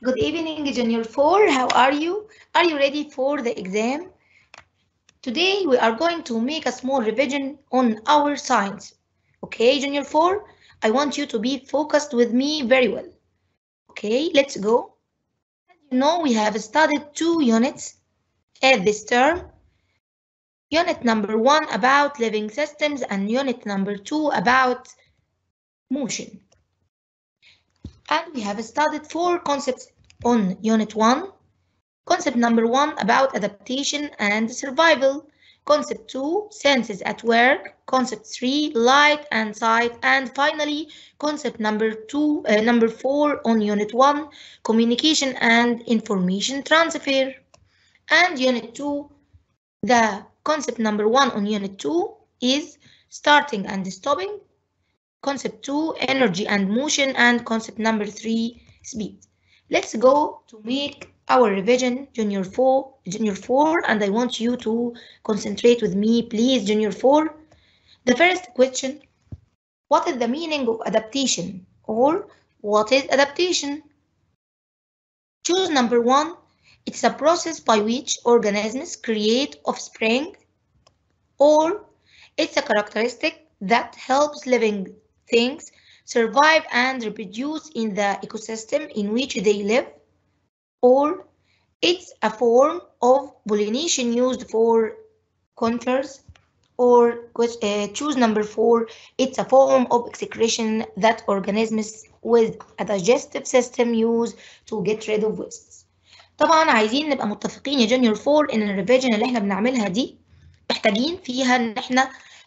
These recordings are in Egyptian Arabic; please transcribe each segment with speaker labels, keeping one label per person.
Speaker 1: Good evening, Junior 4. How are you? Are you ready for the exam? Today we are going to make a small revision on our science. Okay, Junior 4? I want you to be focused with me very well. Okay, let's go. You know we have studied two units at this term. Unit number one about living systems and unit number two about motion. And we have studied four concepts on unit one. Concept number one about adaptation and survival. Concept two, senses at work. Concept three, light and sight. And finally, concept number two, uh, number four on unit one, communication and information transfer. And unit two, the concept number one on unit two is starting and stopping. Concept two, energy and motion. And concept number three, speed. Let's go to make our revision junior 4 junior 4 and I want you to concentrate with me please junior 4 the first question what is the meaning of adaptation or what is adaptation choose number one it's a process by which organisms create offspring or it's a characteristic that helps living things survive and reproduce in the ecosystem in which they live or it's a form of pollination used for conifers or uh, choose number four it's a form of excretion that organisms with a digestive system use to get rid of wastes طبعا عايزين نبقى متفقين يا جونيور فور ان الريفيجن اللي احنا بنعملها دي محتاجين فيها ان احنا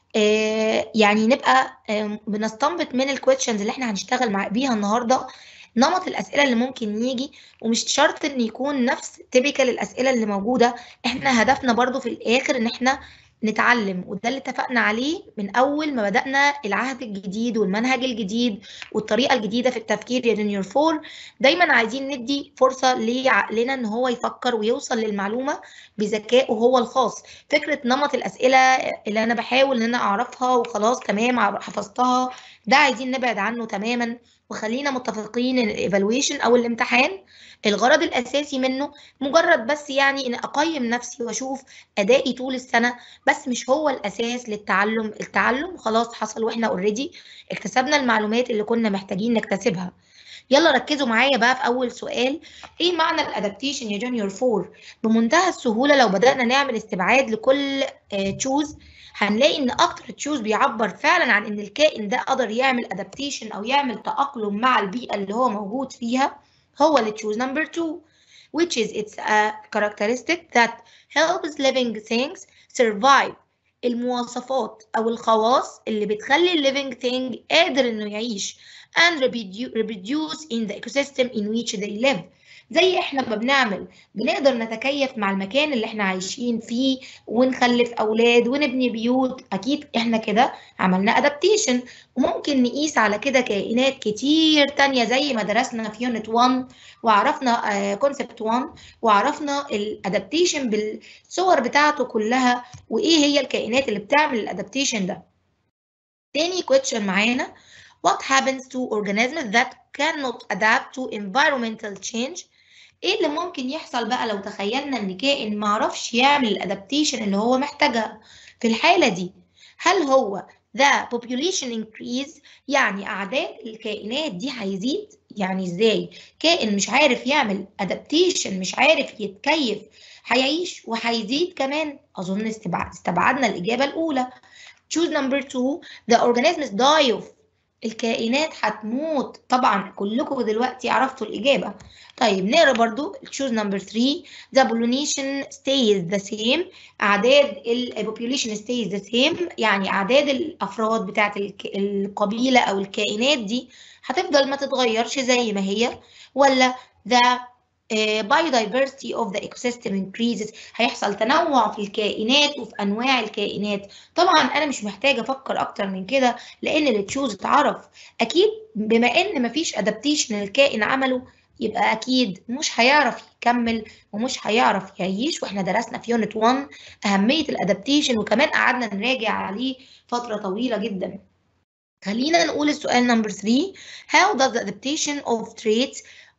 Speaker 1: آه يعني نبقى آه بنستنبط من الكويشنز اللي احنا هنشتغل مع بيها النهارده نمط الاسئله اللي ممكن يجي ومش شرط ان يكون نفس تيبيكال الاسئله اللي موجوده احنا هدفنا برضو في الاخر ان احنا نتعلم وده اللي اتفقنا عليه من اول ما بدانا العهد الجديد والمنهج الجديد والطريقه الجديده في التفكير يا جونيور فور دايما عايزين ندي فرصه لعقلنا ان هو يفكر ويوصل للمعلومه بذكائه هو الخاص فكره نمط الاسئله اللي انا بحاول ان انا اعرفها وخلاص تمام حفظتها ده عايزين نبعد عنه تماما وخلينا متفقين ان الايفالويشن او الامتحان الغرض الاساسي منه مجرد بس يعني ان اقيم نفسي واشوف ادائي طول السنه بس مش هو الاساس للتعلم التعلم خلاص حصل واحنا اوريدي اكتسبنا المعلومات اللي كنا محتاجين نكتسبها يلا ركزوا معايا بقى في اول سؤال ايه معنى الادابتيشن يا جونيور 4 بمنتهى السهوله لو بدانا نعمل استبعاد لكل تشوز هنلاقي ان اكتر تشوز بيعبر فعلا عن ان الكائن ده قدر يعمل ادابتيشن او يعمل تاقلم مع البيئه اللي هو موجود فيها هو اللي تشوز نمبر 2 which is it's a characteristic that helps living things survive المواصفات او الخواص اللي بتخلي الليفينج thing قادر انه يعيش and reproduce in the ecosystem in which they live زي احنا ما بنعمل بنقدر نتكيف مع المكان اللي احنا عايشين فيه ونخلف اولاد ونبني بيوت اكيد احنا كده عملنا ادابتيشن وممكن نقيس على كده كائنات كتير تانية زي ما درسنا في يونت 1 وعرفنا كونسبت 1 وعرفنا الادابتيشن بالصور بتاعته كلها وايه هي الكائنات اللي بتعمل الادابتيشن ده تاني question معانا What happens to organisms that cannot adapt to environmental change ايه اللي ممكن يحصل بقى لو تخيلنا ان كائن معرفش يعمل الادابتيشن اللي هو محتاجها في الحالة دي هل هو the population increase يعني اعداد الكائنات دي هيزيد يعني ازاي كائن مش عارف يعمل adaptation مش عارف يتكيف هيعيش وهيزيد كمان اظن استبعد استبعدنا الاجابة الاولى choose number two the organisms die of الكائنات هتموت طبعا كلكم دلوقتي عرفتوا الإجابة طيب نقرا برضو choose number 3 the population stays the same أعداد ال population stays the same يعني أعداد الأفراد بتاعت القبيلة أو الكائنات دي هتفضل ما تتغيرش زي ما هي ولا the biodiversity of the ecosystem increases هيحصل تنوع في الكائنات وفي انواع الكائنات طبعا انا مش محتاجه افكر اكتر من كده لان اللي تشوز اتعرف اكيد بما ان مفيش ادابتيشن الكائن عمله يبقى اكيد مش هيعرف يكمل ومش هيعرف يعيش واحنا درسنا في يونت 1 اهميه الادابتيشن وكمان قعدنا نراجع عليه فتره طويله جدا خلينا نقول السؤال نمبر 3 how does the adaptation of traits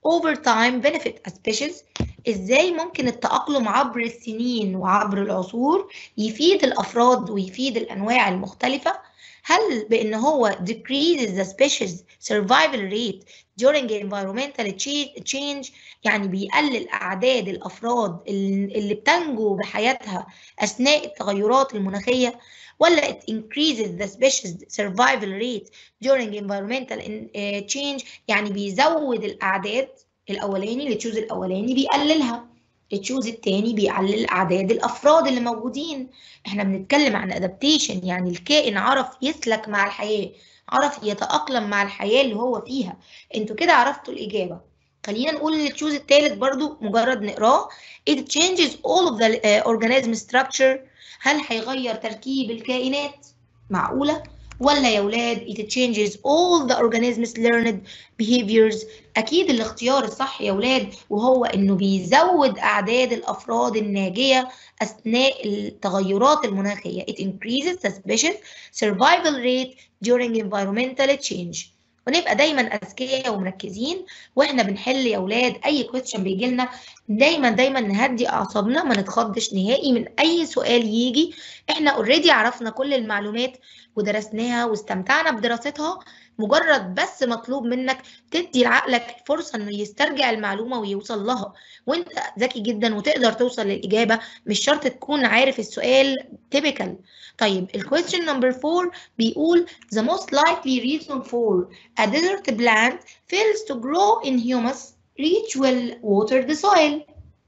Speaker 1: over time benefit a species ازاي ممكن التأقلم عبر السنين وعبر العصور يفيد الأفراد ويفيد الأنواع المختلفة هل بأن هو decreases the species survival rate during environmental change يعني بيقلل أعداد الأفراد اللي بتنجو بحياتها أثناء التغيرات المناخية ولا it increases the species survival rate during environmental change يعني بيزود الأعداد الأولاني اللي تشوز الأولاني بيقللها التشوز التاني بيقلل أعداد الأفراد اللي موجودين احنا بنتكلم عن adaptation يعني الكائن عرف يسلك مع الحياة عرف يتأقلم مع الحياة اللي هو فيها انتوا كده عرفتوا الإجابة خلينا نقول ان التشوز التالت برضو مجرد نقراه it changes all of the uh, organism structure هل هيغير تركيب الكائنات معقولة ولا يا ولاد it changes all the organisms learned behaviors أكيد الاختيار الصح يا ولاد وهو إنه بيزود أعداد الأفراد الناجية أثناء التغيرات المناخية it increases the species survival rate during environmental change ونبقى دايما اذكياء ومركزين واحنا بنحل يا اولاد اي كويستشن بيجي لنا دايما دايما نهدي اعصابنا ما نتخضش نهائي من اي سؤال يجي احنا اوريدي عرفنا كل المعلومات ودرسناها واستمتعنا بدراستها مجرد بس مطلوب منك تدي لعقلك فرصة انه يسترجع المعلومة ويوصل لها وانت ذكي جدا وتقدر توصل للإجابة مش شرط تكون عارف السؤال typical طيب الكويستشن نمبر 4 بيقول the most likely reason for a desert plant fails to grow in humus reach well water the soil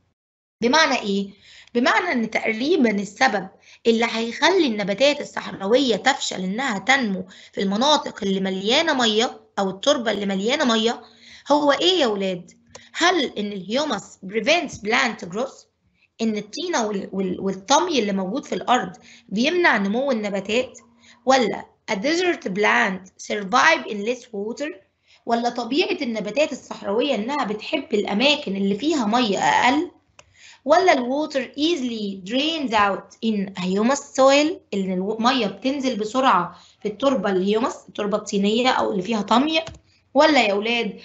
Speaker 1: بمعنى ايه؟ بمعنى ان تقريبا السبب اللي هيخلي النباتات الصحراوية تفشل إنها تنمو في المناطق اللي مليانة مية أو التربة اللي مليانة مية هو إيه يا ولاد؟ هل إن الهيومس prevents plant growth؟ إن الطينة والطمي اللي موجود في الأرض بيمنع نمو النباتات؟ ولا a desert plant survive in less water؟ ولا طبيعة النباتات الصحراوية إنها بتحب الأماكن اللي فيها مية أقل؟ ولا الووتر easily drains out in humus soil اللي الميه بتنزل بسرعه في التربه الهيومس التربه الطينيه او اللي فيها طمي ولا يا اولاد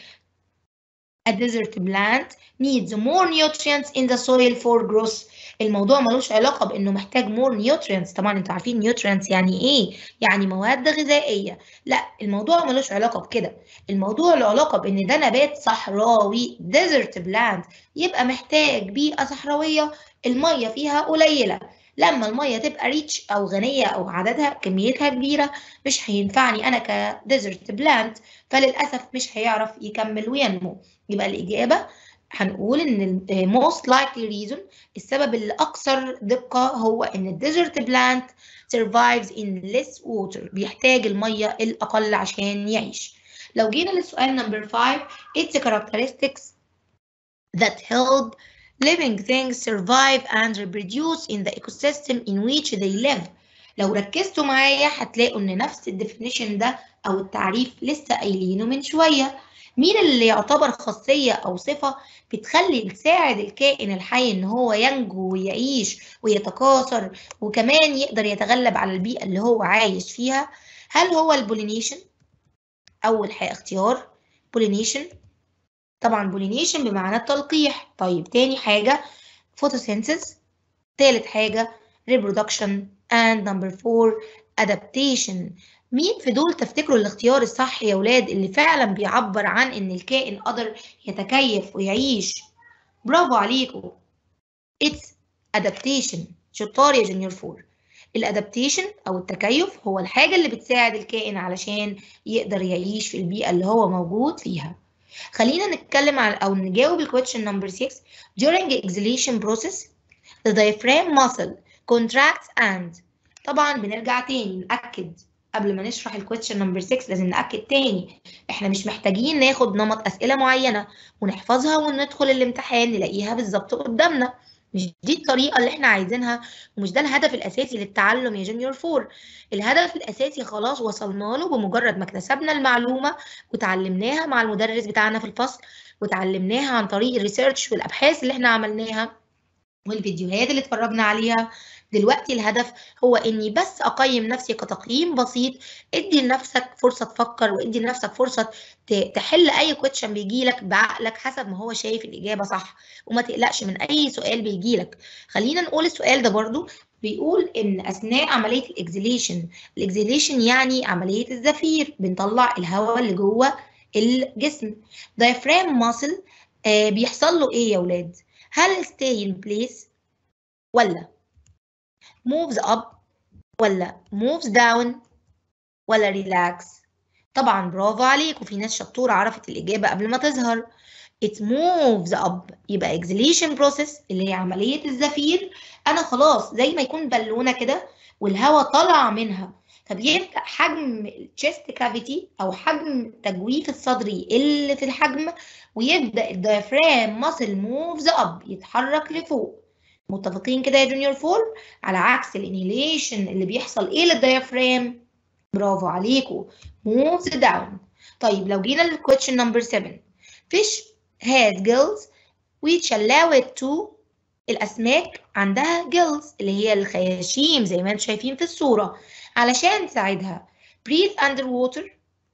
Speaker 1: a desert plant needs more nutrients in the soil for growth الموضوع ملوش علاقة بإنه محتاج more nutrients طبعا انتوا عارفين nutrients يعني إيه؟ يعني مواد غذائية لا الموضوع ملوش علاقة بكده الموضوع له علاقة بإن ده نبات صحراوي desert plant يبقى محتاج بيئة صحراوية المية فيها قليلة لما المية تبقى ريتش أو غنية أو عددها كميتها كبيرة مش هينفعني أنا كديزرت بلانت فللأسف مش هيعرف يكمل وينمو يبقى الإجابة هنقول ان most likely reason السبب اللي اكثر دقه هو ان الديزرت بلانت survives in less water بيحتاج الميه الاقل عشان يعيش لو جينا للسؤال نمبر 5 its characteristics that help living things survive and reproduce in the ecosystem in which they live لو ركزتوا معايا هتلاقوا ان نفس الديفينيشن ده او التعريف لسه قايلينه من شويه مين اللي يعتبر خاصية أو صفة بتخلي تساعد الكائن الحي إن هو ينجو ويعيش ويتكاثر وكمان يقدر يتغلب على البيئة اللي هو عايش فيها هل هو البولينيشن؟ أول حاجة اختيار بولينيشن طبعا بولينيشن بمعنى التلقيح طيب تاني حاجة photosynthesis تالت حاجة reproduction and number four adaptation مين في دول تفتكروا الاختيار الصح يا ولاد اللي فعلا بيعبر عن ان الكائن قدر يتكيف ويعيش برافو عليكم it's adaptation شطار يا جونيور فور الادابتيشن او التكيف هو الحاجه اللي بتساعد الكائن علشان يقدر يعيش في البيئه اللي هو موجود فيها خلينا نتكلم عن او نجاوب الكويشن نمبر 6 during exhalation process the diaphragm muscle contracts and طبعا بنرجع تاني نأكد قبل ما نشرح الكويشن نمبر 6 لازم نأكد تاني احنا مش محتاجين ناخد نمط أسئلة معينة ونحفظها وندخل الامتحان نلاقيها بالظبط قدامنا مش دي الطريقة اللي احنا عايزينها ومش ده الهدف الأساسي للتعلم يا جونيور فور الهدف الأساسي خلاص وصلنا له بمجرد ما اكتسبنا المعلومة وتعلمناها مع المدرس بتاعنا في الفصل وتعلمناها عن طريق الريسيرش والأبحاث اللي احنا عملناها والفيديوهات اللي اتفرجنا عليها دلوقتي الهدف هو اني بس اقيم نفسي كتقييم بسيط ادي لنفسك فرصه تفكر وادي لنفسك فرصه تحل اي كويشن بيجي لك بعقلك حسب ما هو شايف الاجابه صح وما تقلقش من اي سؤال بيجي لك خلينا نقول السؤال ده برضو بيقول ان اثناء عمليه الاكزيليشن الاكزيليشن يعني عمليه الزفير بنطلع الهواء اللي جوه الجسم diaphragm muscle آه بيحصل له ايه يا ولاد هل stay in place ولا moves up ولا moves down ولا relax طبعا برافو عليك وفي ناس شطورة عرفت الإجابة قبل ما تظهر it moves up يبقى exhalation process اللي هي عملية الزفير أنا خلاص زي ما يكون بالونة كده والهواء طالع منها فبيبدأ حجم الشيست كافيتي أو حجم تجويف الصدري يقل في الحجم ويبدأ الديافرام ماسل موفز أب يتحرك لفوق متفقين كده يا جونيور فور على عكس الانهيليشن اللي بيحصل ايه للديافرام برافو عليكم moves down طيب لو جينا للكويشن نمبر 7 fish has gills which allow it to الأسماك عندها gills اللي هي الخياشيم زي ما انتم شايفين في الصورة علشان تساعدها breathe underwater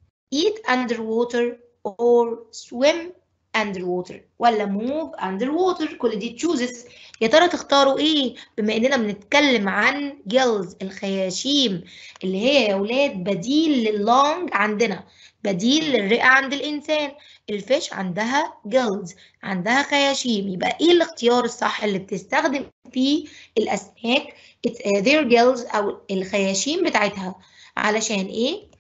Speaker 1: eat underwater or swim underwater ولا move underwater كل دي تشوزز يا ترى تختاروا ايه بما اننا بنتكلم عن جيلز الخياشيم اللي هي يا ولاد بديل لللونج عندنا بديل للرئة عند الإنسان الفيش عندها جيلز عندها خياشيم يبقى ايه الاختيار الصح اللي بتستخدم فيه الأسماك their gills أو الخياشيم بتاعتها علشان ايه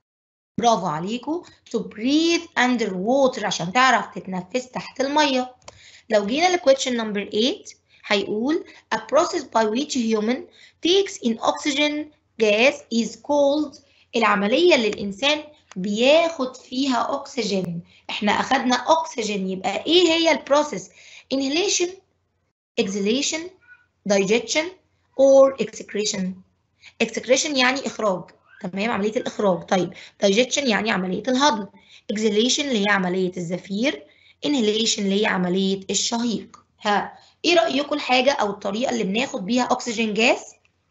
Speaker 1: برافو عليكم to breathe under water عشان تعرف تتنفس تحت المية لو جينا لكويشن نمبر 8 هيقول a process by which human takes in oxygen gas is called العملية اللي الإنسان بياخد فيها أكسجين احنا أخدنا أكسجين يبقى إيه هي البروسيس inhalation exhalation digestion or excretion excretion يعني إخراج تمام عملية الإخراج طيب digestion يعني عملية الهضم exhalation اللي هي عملية الزفير inhalation اللي هي عملية الشهيق ها ايه رأيكم الحاجة أو الطريقة اللي بناخد بيها أكسجين جاز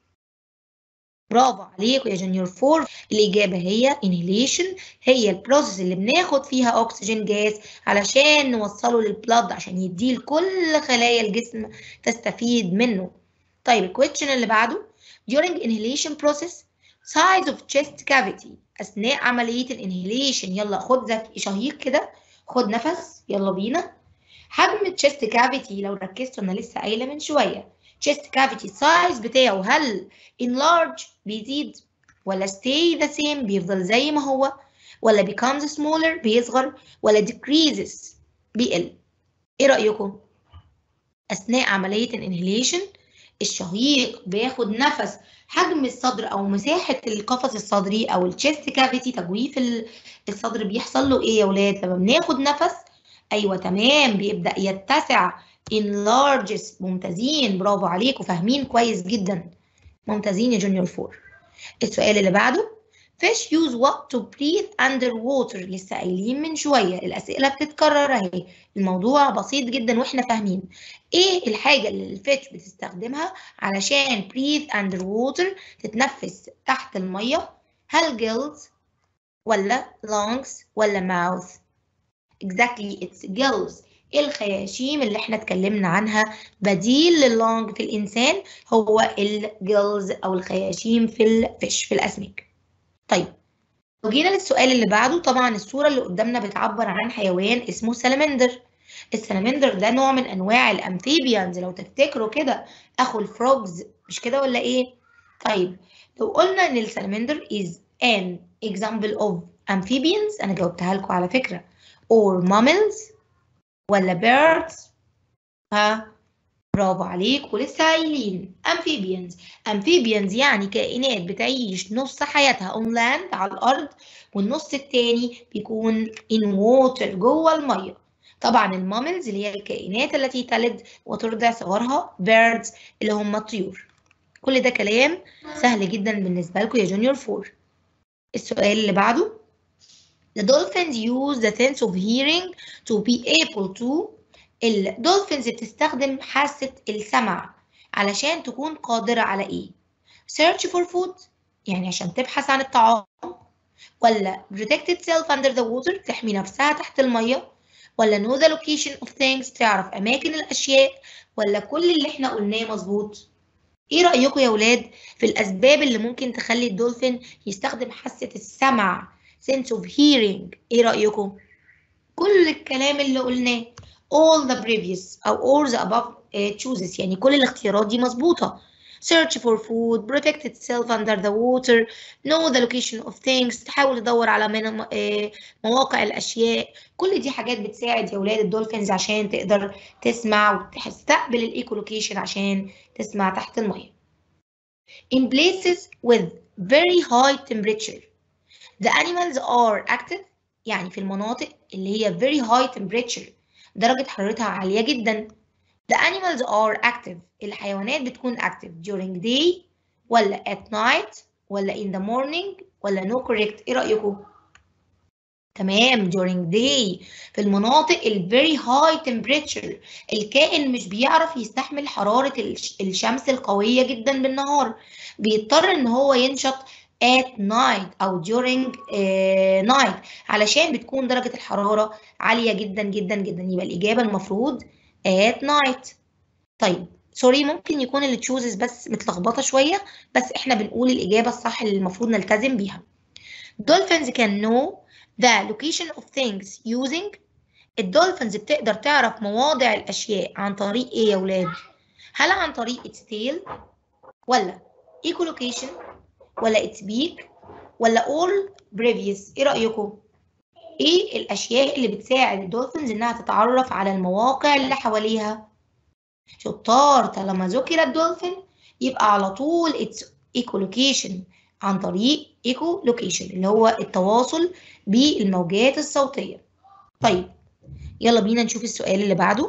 Speaker 1: برافو عليكم يا جونيور فور الإجابة هي inhalation هي البروسيس اللي بناخد فيها أكسجين جاز علشان نوصله للبلد عشان يديه لكل خلايا الجسم تستفيد منه طيب الكويشن اللي بعده during inhalation process size of chest cavity أثناء عملية الانهيليشن يلا خد شهيق كده خد نفس يلا بينا حجم التشست كافيتي لو ركزتوا انا لسه قايله من شويه chest cavity size بتاعه هل enlarge بيزيد ولا stay the same بيفضل زي ما هو ولا becomes smaller بيصغر ولا decreases بيقل ايه رأيكم اثناء عملية الانهيليشن الشهيق بياخد نفس حجم الصدر او مساحة القفص الصدري او الشيست كافيتي تجويف الصدر بيحصل له ايه يا ولاد لما بناخد نفس ايوه تمام بيبدأ يتسع enlarges ممتازين برافو عليكم فاهمين كويس جدا ممتازين يا جونيور فور السؤال اللي بعده fish use what to breathe underwater لسه قايلين من شوية الأسئلة بتتكرر أهي الموضوع بسيط جدا وإحنا فاهمين إيه الحاجة اللي الفيش بتستخدمها علشان breathe underwater تتنفس تحت المية هل gills ولا lungs ولا mouth exactly it's gills الخياشيم اللي احنا اتكلمنا عنها بديل لللونج في الإنسان هو الجلز أو الخياشيم في الفيش في الأسماك طيب لو جينا للسؤال اللي بعده طبعا الصورة اللي قدامنا بتعبر عن حيوان اسمه سلمندر السلمندر ده نوع من أنواع الأمفيبيانز لو تفتكروا كده أخو الفروجز مش كده ولا إيه؟ طيب لو قلنا إن السلمندر is an example of amphibians أنا جاوبتها لكم على فكرة or mammals ولا birds ها برافو عليك ولسه قايلين amphibians amphibians يعني كائنات بتعيش نص حياتها on land على الأرض والنص التاني بيكون in water جوه المية طبعا الماملز اللي هي الكائنات التي تلد وترضع صغارها birds اللي هم الطيور كل ده كلام سهل جدا بالنسبة لكم يا جونيور فور السؤال اللي بعده The dolphins use the sense of hearing to be able to الدولفينز بتستخدم حاسة السمع علشان تكون قادرة على إيه؟ search for food يعني عشان تبحث عن الطعام ولا protect itself under the water تحمي نفسها تحت المية ولا know the location of things تعرف أماكن الأشياء ولا كل اللي احنا قلناه مظبوط ايه رأيكم يا ولاد في الأسباب اللي ممكن تخلي الدولفين يستخدم حاسة السمع sense of hearing ايه رأيكم كل الكلام اللي قلناه all the previous أو all the above uh, chooses يعني كل الاختيارات دي مظبوطة search for food protect itself under the water know the location of things تحاول تدور على من مواقع الأشياء كل دي حاجات بتساعد يا ولاد الدولفينز عشان تقدر تسمع وتستقبل الايكولوكيشن عشان تسمع تحت المية in places with very high temperature the animals are active يعني في المناطق اللي هي very high temperature درجة حرارتها عالية جدا The animals are active. الحيوانات بتكون active during day ولا at night ولا in the morning ولا no correct. إيه رأيكم؟ تمام during day في المناطق ال very high temperature الكائن مش بيعرف يستحمل حرارة الشمس القوية جدا بالنهار بيضطر إن هو ينشط at night أو during uh, night علشان بتكون درجة الحرارة عالية جدا جدا جدا يبقى الإجابة المفروض at night طيب سوري ممكن يكون اللي تشوزز بس متلخبطه شويه بس احنا بنقول الاجابه الصح اللي المفروض نلتزم بيها dolphins can know the location of things using الدولفينز بتقدر تعرف مواضع الاشياء عن طريق ايه يا ولاد هل عن طريق its tail ولا echolocation ولا its beak ولا all previous ايه رايكم ايه الاشياء اللي بتساعد الدولفينز انها تتعرف على المواقع اللي حواليها شطار طالما ذكر الدولفين يبقى على طول اتس ايكولوكيشن عن طريق ايكولوكيشن اللي هو التواصل بالموجات الصوتيه طيب يلا بينا نشوف السؤال اللي بعده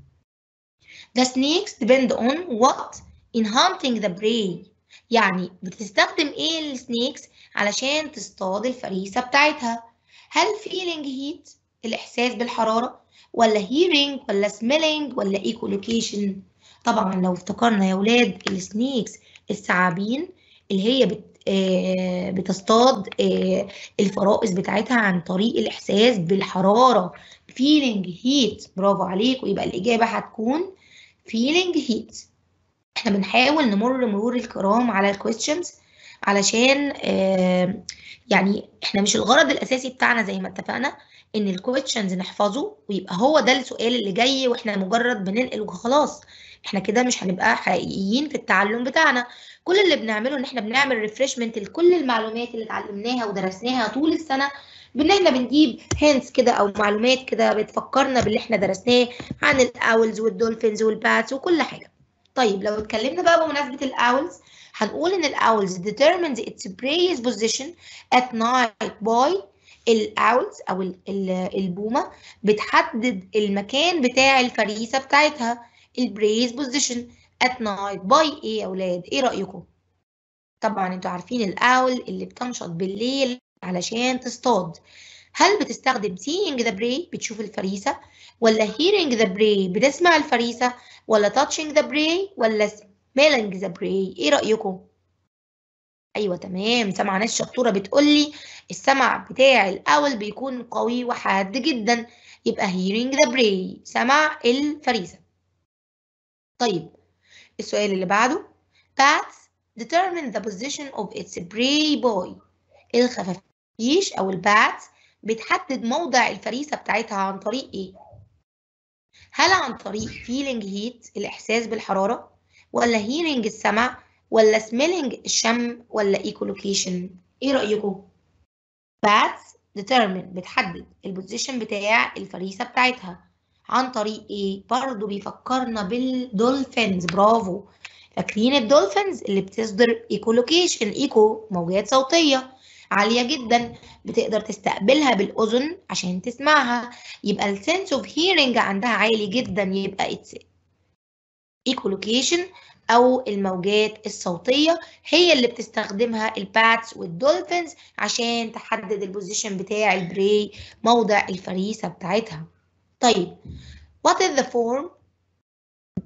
Speaker 1: The snakes depend on what in hunting the prey يعني بتستخدم ايه السنيكس علشان تصطاد الفريسه بتاعتها هل feeling heat الإحساس بالحرارة ولا hearing ولا smelling ولا echolocation طبعا لو افتكرنا يا ولاد السنيكس الثعابين اللي هي بت آه بتصطاد آه الفرائس بتاعتها عن طريق الإحساس بالحرارة feeling heat برافو عليكم يبقى الإجابة هتكون feeling heat احنا بنحاول نمر مرور الكرام على الكويستشنز علشان آه يعني احنا مش الغرض الاساسي بتاعنا زي ما اتفقنا ان الكويشنز نحفظه ويبقى هو ده السؤال اللي جاي واحنا مجرد بننقل وخلاص احنا كده مش هنبقى حقيقيين في التعلم بتاعنا كل اللي بنعمله ان احنا بنعمل ريفرشمنت لكل المعلومات اللي اتعلمناها ودرسناها طول السنه بان احنا بنجيب هينتس كده او معلومات كده بتفكرنا باللي احنا درسناه عن الاولز والدولفينز والباتس وكل حاجه طيب لو اتكلمنا بقى بمناسبه الاولز هنقول ان الاولز determines its prey's position at night by الاولز او البومه بتحدد المكان بتاع الفريسه بتاعتها البريز بوزيشن at night by ايه يا اولاد ايه رايكم طبعا انتوا عارفين الاول اللي بتنشط بالليل علشان تصطاد هل بتستخدم seeing the prey بتشوف الفريسه ولا hearing the prey بتسمع الفريسه ولا touching the prey ولا smelling the prey ايه رايكم ايوه تمام سمع ناس شطوره بتقول لي السمع بتاع الاول بيكون قوي وحاد جدا يبقى hearing the prey سمع الفريسه طيب السؤال اللي بعده bats determine the position of its prey by الخفافيش او البات بتحدد موضع الفريسه بتاعتها عن طريق ايه هل عن طريق feeling heat الاحساس بالحراره ولا hearing السمع ولا smelling الشم ولا echolocation ايه رأيكم؟ bats determine بتحدد البوزيشن بتاع الفريسة بتاعتها عن طريق ايه؟ برضه بيفكرنا بالدولفينز برافو فاكرين الدولفينز اللي بتصدر ايكولوكيشن ايكو موجات صوتية عالية جدا بتقدر تستقبلها بالأذن عشان تسمعها يبقى السنس اوف هيرنج عندها عالي جدا يبقى اتس ايكولوكيشن أو الموجات الصوتية هي اللي بتستخدمها الباتس والدولفينز عشان تحدد البوزيشن بتاع البري موضع الفريسة بتاعتها طيب what is the form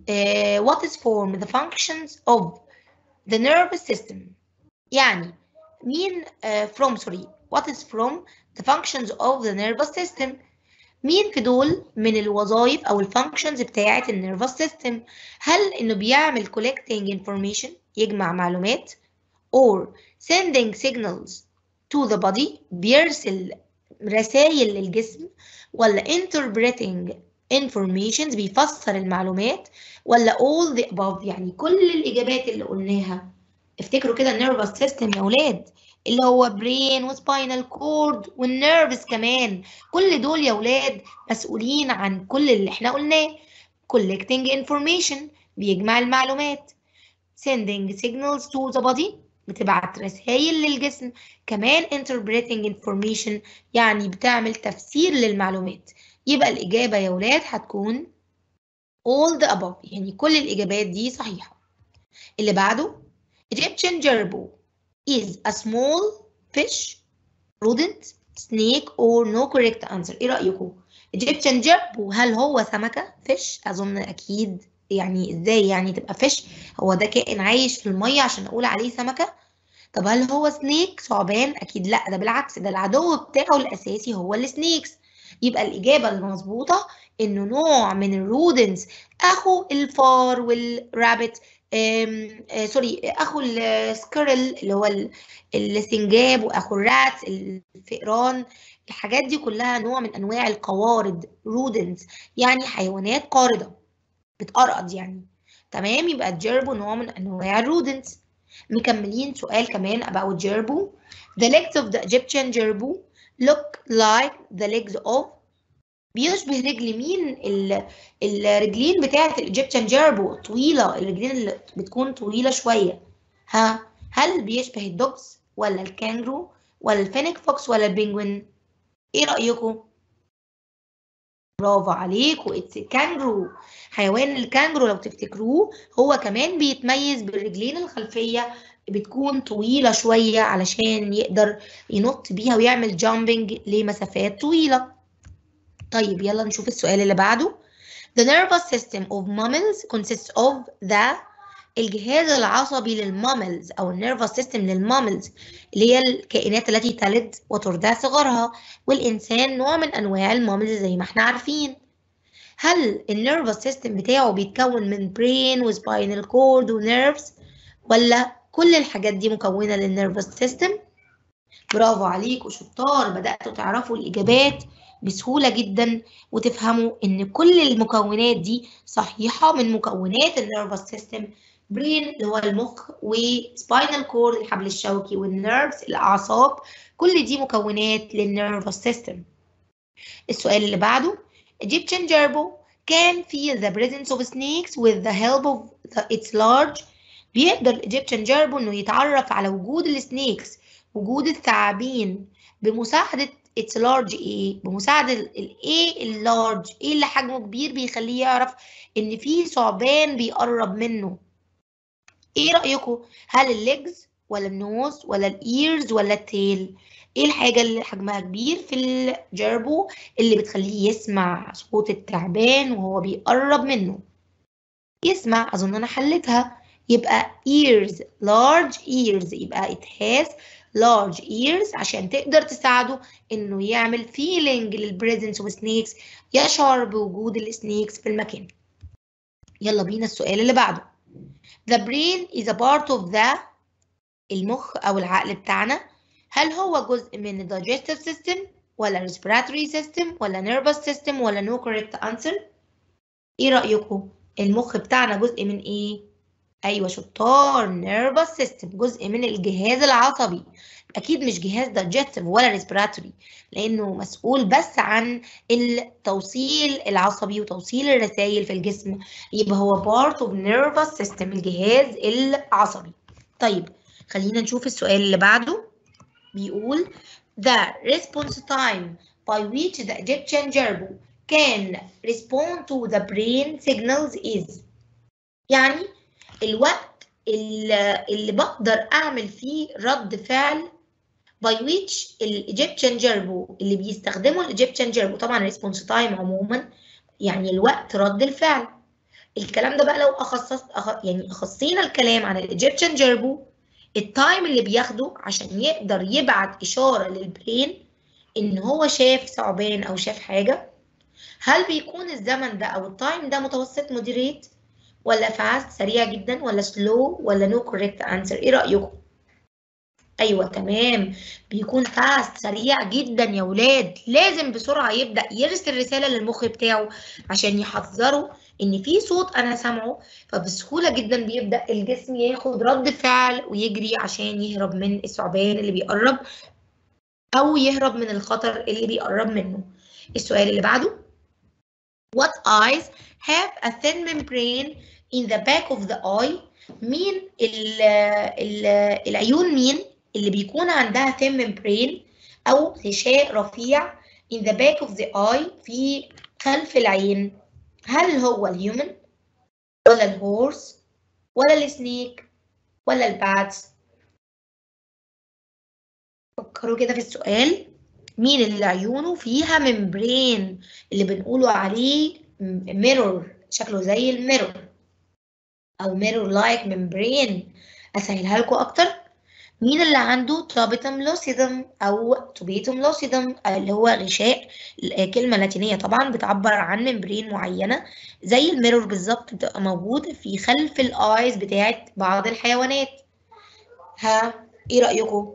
Speaker 1: uh, what is form the functions of the nervous system يعني مين uh, from sorry what is from the functions of the nervous system مين في دول من الوظائف او الفانكشنز بتاعه النيرفس سيستم هل انه بيعمل collecting information يجمع معلومات or sending signals to the body بيرسل رسائل للجسم ولا interpreting informations بيفسر المعلومات ولا all the above يعني كل الإجابات اللي قلناها افتكروا كده النيرفس سيستم يا ولاد اللي هو برين وسباينال كورد والنيرفز كمان كل دول يا ولاد مسؤولين عن كل اللي احنا قلناه collecting information بيجمع المعلومات sending signals to the body بتبعت رسائل للجسم كمان interpreting information يعني بتعمل تفسير للمعلومات يبقى الإجابة يا ولاد هتكون all the above يعني كل الإجابات دي صحيحة اللي بعده Egyptian gerbil is a small fish rodent snake or no correct answer ايه رأيكم Egyptian gerbil هل هو سمكة fish أظن أكيد يعني ازاي يعني تبقى فيش هو ده كائن عايش في المية عشان أقول عليه سمكة طب هل هو سنيك ثعبان أكيد لا ده بالعكس ده العدو بتاعه الأساسي هو السنيكس يبقى الإجابة المظبوطة إنه نوع من الرودنز أخو الفار والرابت آم آه سوري أخو السكرل اللي هو السنجاب وأخو الرات الفئران الحاجات دي كلها نوع من أنواع القوارض رودنز يعني حيوانات قاردة بتقرقض يعني تمام يبقى الجيربو نوع من أنواع الرودنز مكملين سؤال كمان about gerbil the legs of the Egyptian gerbil look like the legs of بيشبه رجل مين الرجلين بتاعة الإيجيبشن جيربو طويلة الرجلين اللي بتكون طويلة شوية ها هل بيشبه الدوجز ولا الكانجرو ولا الفينيك فوكس ولا البنجوين ايه رأيكم برافو عليكم اتس كانجرو حيوان الكانجرو لو تفتكروه هو كمان بيتميز بالرجلين الخلفية بتكون طويلة شوية علشان يقدر ينط بيها ويعمل جامبنج لمسافات طويلة طيب يلا نشوف السؤال اللي بعده The nervous system of mammals consists of the الجهاز العصبي للماملز أو النيرفس سيستم للماملز اللي هي الكائنات التي تلد وترضع صغارها والإنسان نوع من أنواع الماملز زي ما احنا عارفين هل النيرفس سيستم بتاعه بيتكون من برين وسباينال كورد ونيرفز ولا كل الحاجات دي مكونة للنيرفس سيستم برافو عليكم شطار بدأتوا تعرفوا الإجابات بسهولة جدا وتفهموا إن كل المكونات دي صحيحة من مكونات النيرفس سيستم برين اللي هو المخ وسباينال كورد الحبل الشوكي والنيرفز الأعصاب كل دي مكونات للنيرفس سيستم السؤال اللي بعده Egyptian gerbil can feel the presence of snakes with the help of the, its large بيقدر الإيجيبشن جيربو إنه يتعرف على وجود السنيكس وجود الثعابين بمساعدة اتس لارج ايه بمساعدة الايه اللارج ايه اللي حجمه كبير بيخليه يعرف ان في ثعبان بيقرب منه ايه رأيكم هل الليجز ولا النوز ولا الايرز ولا التيل ايه الحاجة اللي حجمها كبير في الجربو اللي بتخليه يسمع صوت التعبان وهو بيقرب منه يسمع اظن انا حلتها يبقى ears large ears يبقى it has large ears عشان تقدر تساعده انه يعمل feeling للبريزنس of snakes يشعر بوجود السنيكس في المكان يلا بينا السؤال اللي بعده the brain is a part of the المخ او العقل بتاعنا هل هو جزء من ال digestive system ولا respiratory system ولا nervous system ولا no correct answer ايه رأيكم المخ بتاعنا جزء من ايه ايوه شطار نيرفس سيستم جزء من الجهاز العصبي اكيد مش جهاز دايجستيف ولا ريسبيراتوري لانه مسؤول بس عن التوصيل العصبي وتوصيل الرسائل في الجسم يبقى هو بارت اوف نيرفس سيستم الجهاز العصبي طيب خلينا نشوف السؤال اللي بعده بيقول the response time by which the Egyptian gerbil can respond to the brain signals is يعني الوقت اللي, اللي بقدر اعمل فيه رد فعل by which الايجيبشن جيربو اللي بيستخدمه الايجيبشن جيربو طبعا ريسبونس تايم عموما يعني الوقت رد الفعل الكلام ده بقى لو أخصص أخ... يعني خصينا الكلام عن الإيجيبشن جيربو التايم اللي بياخده عشان يقدر يبعت إشارة للبرين إن هو شاف ثعبان أو شاف حاجة هل بيكون الزمن ده أو التايم ده متوسط مودريت ولا فاست سريع جدا ولا سلو ولا نو كوريكت انسر ايه رأيكم؟ ايوه تمام بيكون فاست سريع جدا يا ولاد لازم بسرعه يبدا يرسل رساله للمخ بتاعه عشان يحذره ان في صوت انا سامعه فبسهوله جدا بيبدا الجسم ياخد رد فعل ويجري عشان يهرب من الثعبان اللي بيقرب او يهرب من الخطر اللي بيقرب منه السؤال اللي بعده What eyes have a thin membrane in the back of the eye مين ال ال العيون مين اللي بيكون عندها thin membrane أو غشاء رفيع in the back of the eye في خلف العين هل هو الهيومن ولا الهورس ولا السنيك ولا الباتس فكروا كده في السؤال مين اللي عيونه فيها ممبرين اللي بنقوله عليه ميرور شكله زي الميرور او ميرور لايك ممبرين اسهلها لكم اكتر مين اللي عنده توبيتم لوسيدم او توبيتم لوسيدم اللي هو غشاء كلمه لاتينيه طبعا بتعبر عن ممبرين معينه زي الميرور بالظبط بتبقى موجود في خلف الايز بتاعت بعض الحيوانات ها ايه رايكم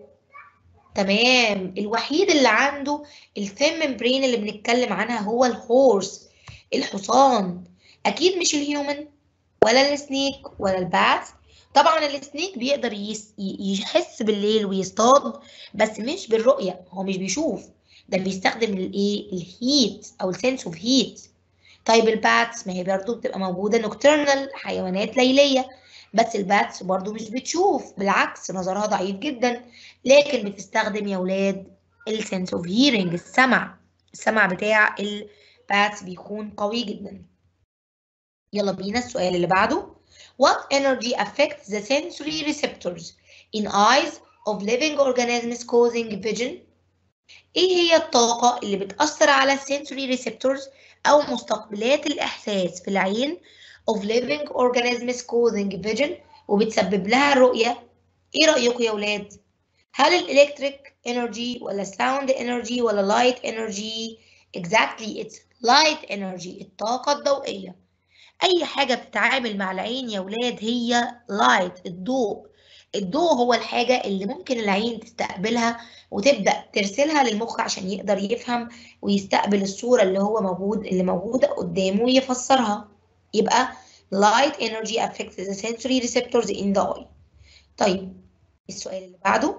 Speaker 1: تمام الوحيد اللي عنده الثيم ممبرين اللي بنتكلم عنها هو الهورس الحصان اكيد مش الهيومن ولا السنيك ولا البات طبعا السنيك بيقدر يس... يحس بالليل ويصطاد بس مش بالرؤيه هو مش بيشوف ده بيستخدم الايه الهيت او السنس اوف هيت طيب الباتس ما هي برضه بتبقى موجوده نوكترنال حيوانات ليليه بس الباتس برضو مش بتشوف بالعكس نظرها ضعيف جدا لكن بتستخدم يا ولاد السنس اوف هيرنج السمع السمع بتاع الباتس بيكون قوي جدا يلا بينا السؤال اللي بعده What energy affects the sensory receptors in eyes of living organisms causing vision? ايه هي الطاقة اللي بتأثر على السنسوري ريسبتورز أو مستقبلات الإحساس في العين of living organisms causing vision وبتسبب لها الرؤية ايه رأيكم يا ولاد؟ هل الالكتريك انرجي ولا ساوند انرجي ولا لايت انرجي؟ exactly it's light energy الطاقة الضوئية أي حاجة بتتعامل مع العين يا ولاد هي light الضوء الضوء هو الحاجة اللي ممكن العين تستقبلها وتبدأ ترسلها للمخ عشان يقدر يفهم ويستقبل الصورة اللي هو موجود اللي موجودة قدامه ويفسرها يبقى light energy affects the sensory receptors in the eye. طيب السؤال اللي بعده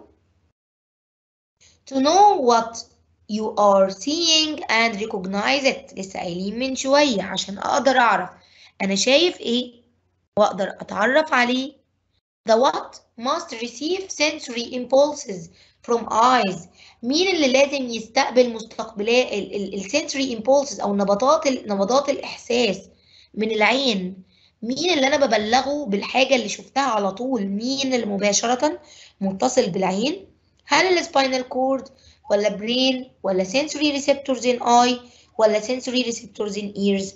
Speaker 1: to know what you are seeing and recognize it لسه قايلين من شوية عشان أقدر أعرف أنا شايف إيه وأقدر أتعرف عليه the what must receive sensory impulses from eyes مين اللي لازم يستقبل مستقبلات السنسوري impulses أو نبضات نبضات الإحساس من العين مين اللي انا ببلغه بالحاجه اللي شفتها على طول مين اللي مباشره متصل بالعين هل السباينال كورد ولا برين ولا sensory receptors in eye ولا sensory receptors in ears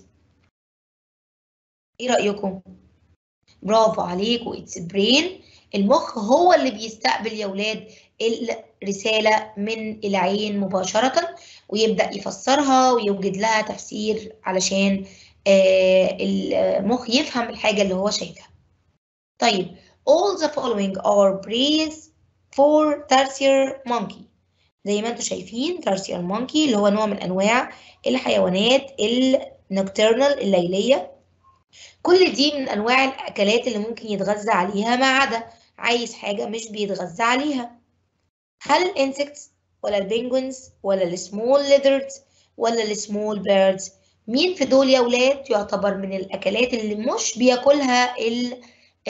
Speaker 1: ايه رايكم برافو عليكم اتس برين المخ هو اللي بيستقبل يا ولاد الرساله من العين مباشره ويبدا يفسرها ويوجد لها تفسير علشان المخ يفهم الحاجة اللي هو شايفها. طيب all the following are breeds for tarsier monkey. زي ما انتم شايفين tarsier monkey اللي هو نوع من أنواع الحيوانات النكترنال الليلية. كل دي من أنواع الأكلات اللي ممكن يتغذى عليها ما عدا عايز حاجة مش بيتغذى عليها. هل الانسكتس ولا البنجوينز ولا السمول ليزردز ولا السمول بيردز مين في دول يا ولاد يعتبر من الاكلات اللي مش بياكلها ال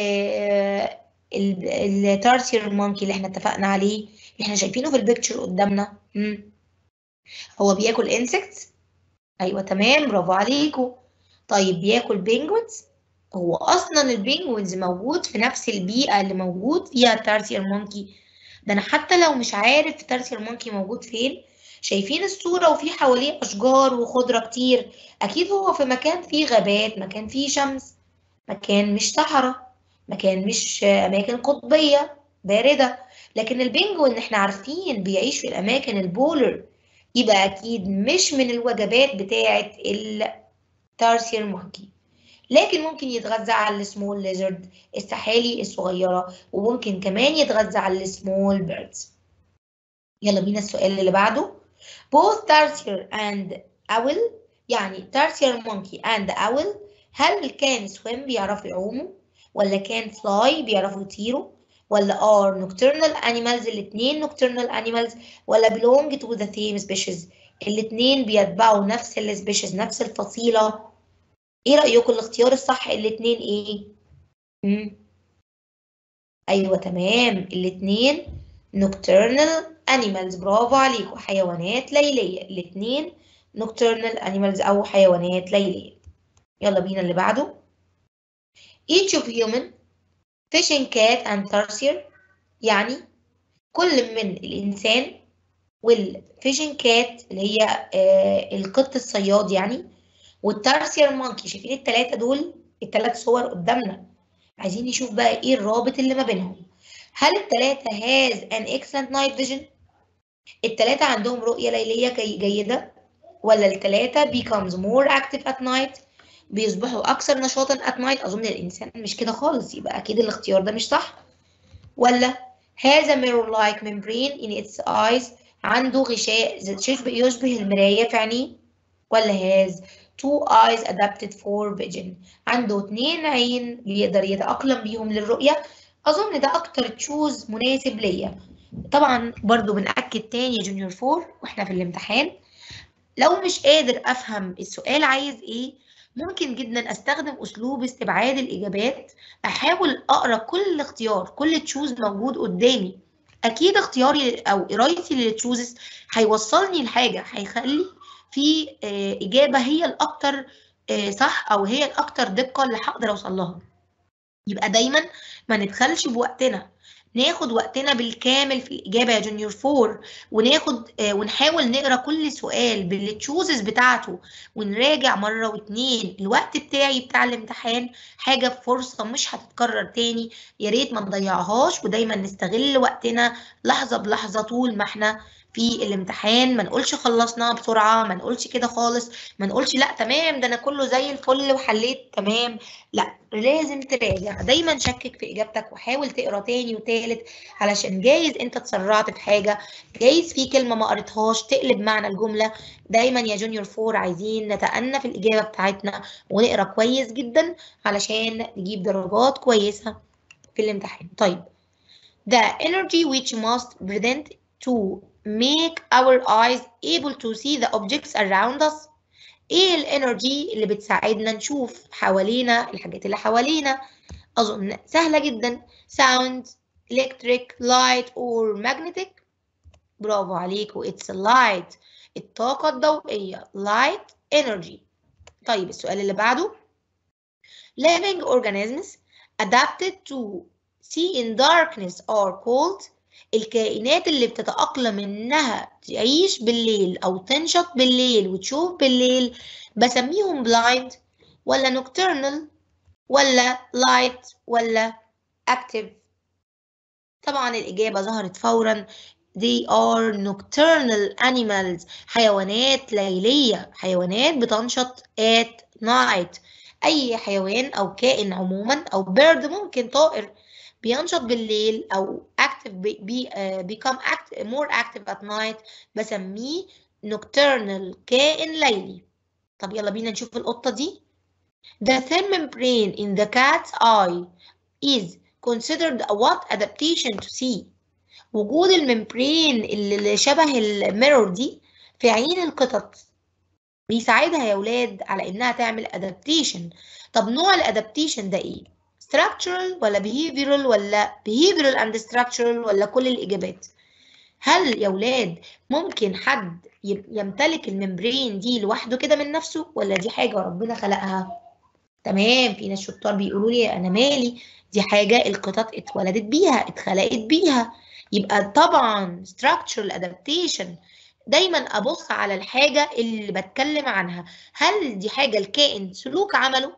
Speaker 1: التارسير مونكي اللي احنا اتفقنا عليه اللي احنا شايفينه في البيكتشر قدامنا مم. هو بياكل انسكتس ايوه تمام برافو عليكم طيب بياكل بينجوينز هو اصلا البينجوينز موجود في نفس البيئه اللي موجود فيها التارسير مونكي ده انا حتى لو مش عارف التارسير مونكي موجود فين شايفين الصورة وفي حواليه أشجار وخضرة كتير أكيد هو في مكان فيه غابات مكان فيه شمس مكان مش صحراء مكان مش أماكن قطبية باردة لكن البنجوين احنا عارفين بيعيش في الأماكن البولر يبقى أكيد مش من الوجبات بتاعة التارسير مونكي لكن ممكن يتغذى على السمول ليزرد السحالي الصغيرة وممكن كمان يتغذى على السمول بيردز يلا بينا السؤال اللي بعده both tarsier and owl يعني tarsier monkey and owl هل كان swim بيعرفوا يعوموا ولا كان fly بيعرفوا يطيروا ولا are nocturnal animals الاثنين nocturnal animals ولا belong to the same species الاثنين بيتبعوا نفس السبيشيز نفس الفصيلة ايه رأيكم الاختيار الصح الاثنين ايه؟ مم. ايوه تمام الاثنين nocturnal animals برافو عليكم حيوانات ليلية الاثنين nocturnal animals او حيوانات ليلية يلا بينا اللي بعده each of human fishing cat and tarsier يعني كل من الإنسان والفيشنج كات اللي هي آه القط الصياد يعني والتارسير مونكي شايفين التلاتة دول التلات صور قدامنا عايزين نشوف بقى ايه الرابط اللي ما بينهم هل التلاتة has an excellent night vision التلاتة عندهم رؤية ليلية جيدة ولا التلاتة becomes more active at night بيصبحوا أكثر نشاطا at night أظن الإنسان مش كده خالص يبقى أكيد الاختيار ده مش صح ولا has a mirror-like membrane in its eyes عنده غشاء يشبه يشبه المراية في عينيه ولا has two eyes adapted for vision عنده اتنين عين بيقدر يتأقلم بيهم للرؤية أظن ده أكتر تشوز مناسب ليا طبعا برضو بنأكد تاني يا جونيور فور واحنا في الامتحان لو مش قادر أفهم السؤال عايز إيه ممكن جدا استخدم اسلوب استبعاد الاجابات احاول اقرا كل اختيار كل تشوز موجود قدامي اكيد اختياري او قرايتي للتشوزز هيوصلني لحاجه هيخلي في اجابه هي الاكثر صح او هي الاكثر دقه اللي هقدر اوصل لها يبقى دايما ما ندخلش بوقتنا ناخد وقتنا بالكامل في الإجابة يا جونيور فور وناخد آه ونحاول نقرا كل سؤال بالتشوزز بتاعته ونراجع مرة واتنين الوقت بتاعي بتاع الامتحان حاجة فرصة مش هتتكرر تاني يا ريت ما نضيعهاش ودايما نستغل وقتنا لحظة بلحظة طول ما احنا في الامتحان ما نقولش خلصنا بسرعة ما نقولش كده خالص ما نقولش لا تمام ده انا كله زي الفل وحليت تمام لا لازم تراجع دايما شكك في اجابتك وحاول تقرا تاني وتالت علشان جايز انت اتسرعت في حاجة جايز في كلمة ما قريتهاش تقلب معنى الجملة دايما يا جونيور فور عايزين نتأنى في الإجابة بتاعتنا ونقرا كويس جدا علشان نجيب درجات كويسة في الامتحان طيب The energy which must present to make our eyes able to see the objects around us ايه الانرجي اللي بتساعدنا نشوف حوالينا الحاجات اللي حوالينا اظن سهله جدا sound electric light or magnetic برافو عليكم it's light الطاقه الضوئيه light energy طيب السؤال اللي بعده living organisms adapted to see in darkness are called الكائنات اللي بتتأقلم إنها تعيش بالليل أو تنشط بالليل وتشوف بالليل بسميهم blind ولا nocturnal ولا light ولا active طبعا الإجابة ظهرت فورا they are nocturnal animals حيوانات ليلية حيوانات بتنشط at night أي حيوان أو كائن عموما أو bird ممكن طائر بينشط بالليل او active بي become active more active at night بسميه nocturnal كائن ليلي طب يلا بينا نشوف القطة دي The thin membrane in the cat's eye is considered a what adaptation to see وجود الممبرين اللي شبه الميرور دي في عين القطط بيساعدها يا ولاد على انها تعمل adaptation طب نوع الادابتيشن ده ايه structural ولا behavioral ولا behavioral and structural ولا كل الإجابات هل يا ولاد ممكن حد يمتلك الممبرين دي لوحده كده من نفسه ولا دي حاجة ربنا خلقها تمام في ناس شطار بيقولوا لي أنا مالي دي حاجة القطط اتولدت بيها اتخلقت بيها يبقى طبعا structural adaptation دايما أبص على الحاجة اللي بتكلم عنها هل دي حاجة الكائن سلوك عمله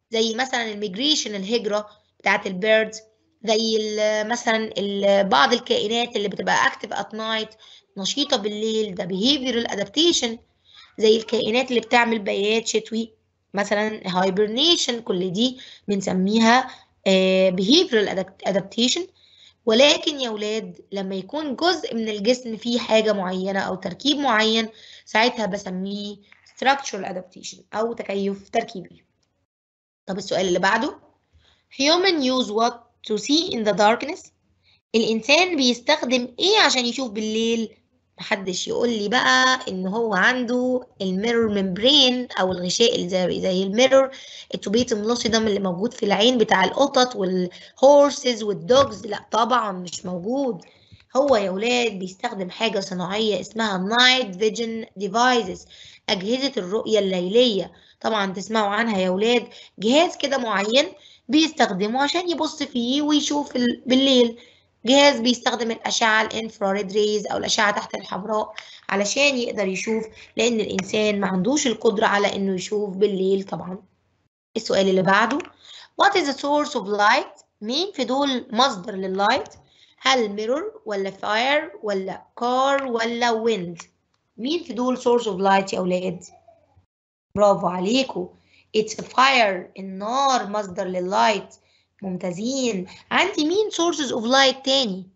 Speaker 1: زي مثلا الميجريشن الهجرة بتاعت البيردز زي مثلا بعض الكائنات اللي بتبقى اكتف ات نايت نشيطة بالليل ده behavioral adaptation زي الكائنات اللي بتعمل بيات شتوي مثلا hibernation كل دي بنسميها behavioral adaptation ولكن يا ولاد لما يكون جزء من الجسم فيه حاجة معينة أو تركيب معين ساعتها بسميه structural adaptation أو تكيف تركيبي طب السؤال اللي بعده human use what to see in the darkness الإنسان بيستخدم إيه عشان يشوف بالليل محدش يقول لي بقى ان هو عنده الميرور ممبرين او الغشاء اللي زي زي الميرور التوبيتم لوسيدم اللي موجود في العين بتاع القطط والهورسز والدوجز لا طبعا مش موجود هو يا ولاد بيستخدم حاجه صناعيه اسمها نايت فيجن ديفايسز اجهزه الرؤيه الليليه طبعا تسمعوا عنها يا ولاد جهاز كده معين بيستخدمه عشان يبص فيه ويشوف بالليل جهاز بيستخدم الأشعة الانفراريد ريز أو الأشعة تحت الحمراء علشان يقدر يشوف لأن الإنسان ما عندوش القدرة على إنه يشوف بالليل طبعا. السؤال اللي بعده What is the source of light؟ مين في دول مصدر لللايت؟ هل ميرور ولا فاير ولا كار ولا ويند؟ مين في دول source of light يا أولاد؟ برافو عليكم. It's a fire النار مصدر لللايت. ممتازين عندي مين sources of light تاني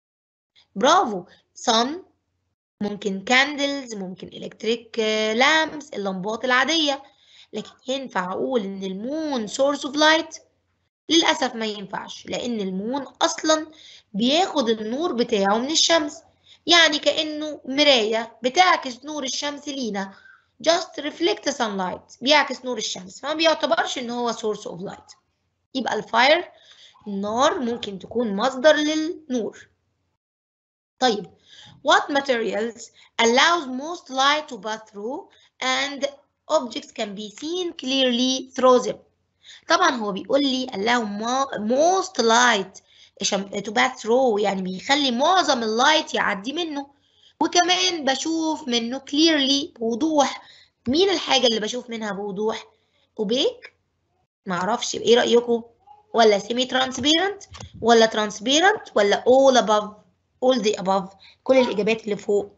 Speaker 1: برافو sun ممكن candles ممكن electric lamps اللمبات العادية لكن ينفع أقول إن المون source of light للأسف ما ينفعش لأن المون أصلا بياخد النور بتاعه من الشمس يعني كأنه مراية بتعكس نور الشمس لينا just reflect sunlight بيعكس نور الشمس فما بيعتبرش إن هو source of light يبقى الفاير النار ممكن تكون مصدر للنور طيب what materials allows most light to pass through and objects can be seen clearly through them طبعا هو بيقول لي allow most light to pass through يعني بيخلي معظم اللايت يعدي منه وكمان بشوف منه clearly بوضوح مين الحاجة اللي بشوف منها بوضوح opaque معرفش ايه رأيكم ولا semi transparent ولا transparent ولا all above all the above كل الإجابات اللي فوق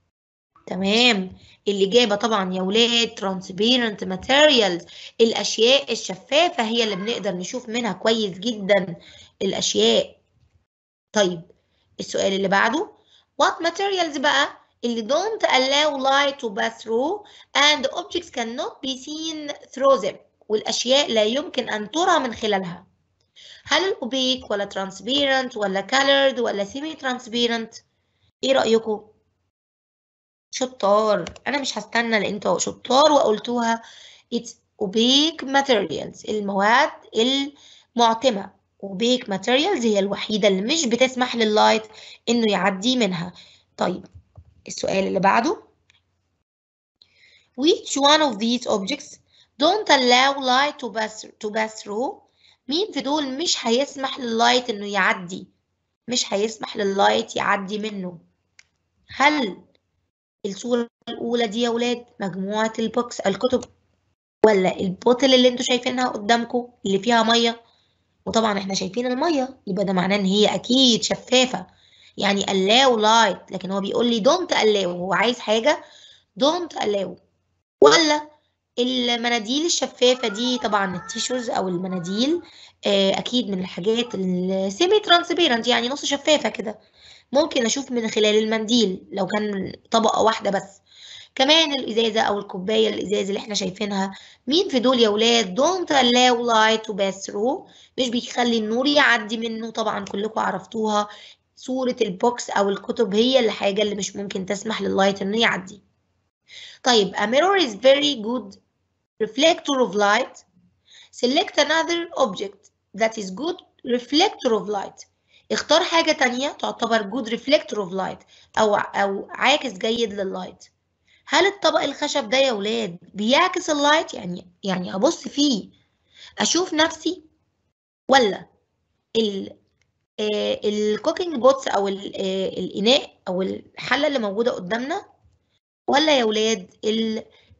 Speaker 1: تمام الإجابة طبعا يا ولاد transparent materials الأشياء الشفافة هي اللي بنقدر نشوف منها كويس جدا الأشياء طيب السؤال اللي بعده what materials بقى اللي don't allow light to pass through and objects cannot be seen through them والأشياء لا يمكن أن ترى من خلالها هل الأوبيك ولا ترانسبيرنت ولا colored ولا سيمي ترانسبيرنت إيه رأيكم؟ شطار أنا مش هستنى لأن انتوا شطار وقلتوها it's opaque materials المواد المعتمة opaque materials هي الوحيدة اللي مش بتسمح لللايت إنه يعدي منها طيب السؤال اللي بعده which one of these objects don't allow light to pass to pass through مين في دول مش هيسمح لللايت انه يعدي مش هيسمح لللايت يعدي منه هل الصورة الأولى دي يا ولاد مجموعة البوكس الكتب ولا البوتل اللي انتوا شايفينها قدامكم اللي فيها مية وطبعا احنا شايفين المية يبقى ده معناه ان هي اكيد شفافة يعني allow light لكن هو بيقول لي don't allow هو عايز حاجة don't allow ولا المناديل الشفافة دي طبعا التيشوز أو المناديل أكيد من الحاجات السيمي ترانسبيرنت يعني نص شفافة كده ممكن أشوف من خلال المنديل لو كان طبقة واحدة بس كمان الإزازة أو الكوباية الإزاز اللي احنا شايفينها مين في دول يا ولاد don't allow light to pass through مش بيخلي النور يعدي منه طبعا كلكم عرفتوها صورة البوكس أو الكتب هي الحاجة اللي مش ممكن تسمح لللايت إنه يعدي طيب a mirror is very good reflector of light select another object that is good reflector of light اختار حاجة تانية تعتبر good reflector of light أو أو عاكس جيد لللايت هل الطبق الخشب ده يا ولاد بيعكس اللايت يعني يعني أبص فيه أشوف نفسي ولا ال الكوكينج بوتس أو الإناء أو الحلة اللي موجودة قدامنا ولا يا ولاد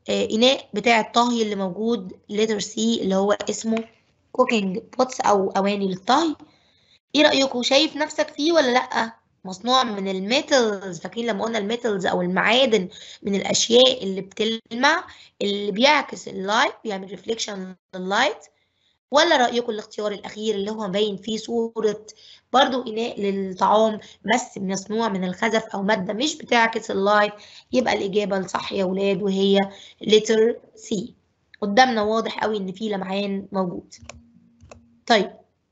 Speaker 1: إناء بتاع الطهي اللي موجود letter C اللي هو اسمه cooking pots أو أواني للطهي إيه رأيكم شايف نفسك فيه ولا لأ؟ مصنوع من الميتالز فاكرين لما قلنا الميتالز أو المعادن من الأشياء اللي بتلمع اللي بيعكس اللايت بيعمل ريفليكشن لللايت ولا رأيكم الاختيار الأخير اللي هو باين فيه صورة برضو إناء للطعام بس مصنوع من الخزف أو مادة مش بتعكس اللايت يبقى الإجابة الصح يا ولاد وهي letter C قدامنا واضح قوي إن في لمعان موجود طيب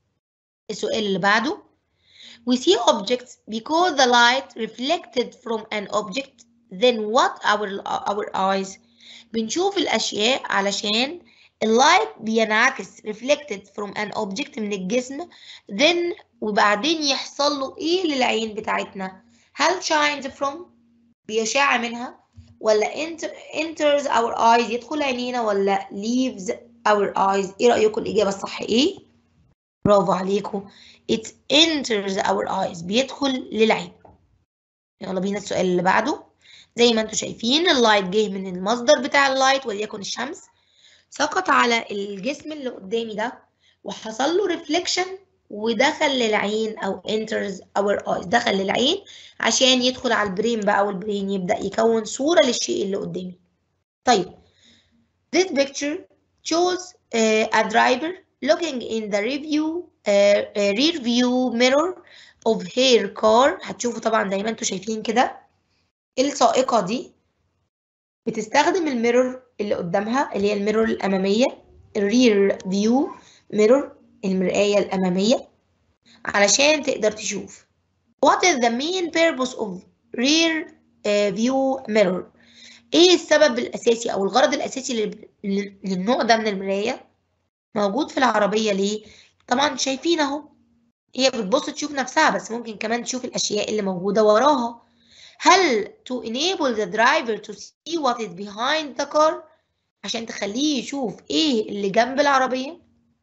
Speaker 1: السؤال اللي بعده We see objects because the light reflected from an object then what our, our eyes بنشوف الأشياء علشان اللايت بينعكس reflected from an object من الجسم then وبعدين يحصل له ايه للعين بتاعتنا هل shines from بيشع منها ولا enter, enters our eyes يدخل عينينا ولا leaves our eyes ايه رأيكم الإجابة الصح ايه برافو عليكم it enters our eyes بيدخل للعين يلا بينا السؤال اللي بعده زي ما انتم شايفين اللايت جه من المصدر بتاع اللايت وليكن الشمس سقط على الجسم اللي قدامي ده وحصل له ريفليكشن ودخل للعين او enters our eyes دخل للعين عشان يدخل على البرين بقى والبرين يبدأ يكون صورة للشيء اللي قدامي طيب this picture shows uh, a driver looking in the review uh, uh, rear view mirror of her car هتشوفوا طبعا زي ما انتم شايفين كده السائقة دي بتستخدم الميرور اللي قدامها اللي هي الميرور الأمامية الرير فيو ميرور المرآية الأمامية علشان تقدر تشوف What is the main purpose of rear uh, view mirror ايه السبب الأساسي أو الغرض الأساسي للنوع ده من المراية موجود في العربية ليه طبعا شايفين اهو هي بتبص تشوف نفسها بس ممكن كمان تشوف الأشياء اللي موجودة وراها هل to enable the driver to see what is behind the car عشان تخليه يشوف ايه اللي جنب العربية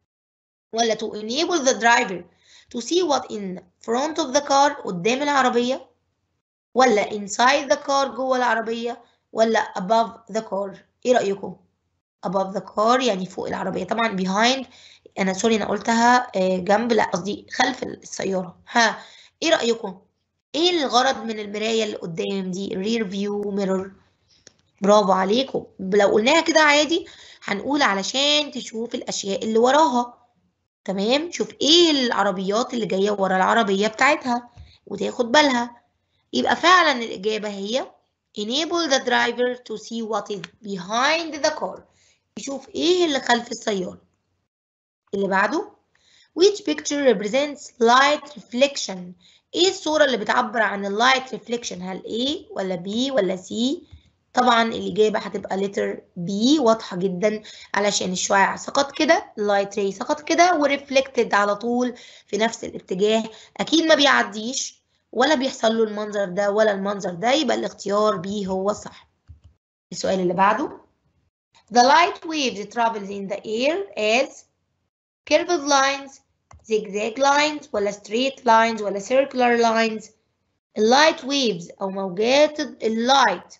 Speaker 1: ولا to enable the driver to see what in front of the car قدام العربية ولا inside the car جوه العربية ولا above the car ايه رأيكم above the car يعني فوق العربية طبعا behind انا سوري انا قلتها جنب لا قصدي خلف السيارة ها ايه رأيكم ايه الغرض من المراية اللي قدام دي rear view mirror برافو عليكم لو قلناها كده عادي هنقول علشان تشوف الاشياء اللي وراها تمام شوف ايه العربيات اللي جايه ورا العربيه بتاعتها وتاخد بالها يبقى فعلا الاجابه هي enable the driver to see what is behind the car يشوف ايه اللي خلف السياره اللي بعده which picture represents light reflection ايه الصورة اللي بتعبر عن اللايت ريفليكشن هل A ولا B ولا C طبعا الإجابة هتبقى letter B واضحة جدا علشان الشعاع سقط كده اللايت راي سقط كده وريفلكتد على طول في نفس الاتجاه أكيد ما بيعديش ولا بيحصل له المنظر ده ولا المنظر ده يبقى الاختيار B هو الصح السؤال اللي بعده The light waves travels in the air as curved lines zigzag lines ولا straight lines ولا circular lines اللايت waves أو موجات اللايت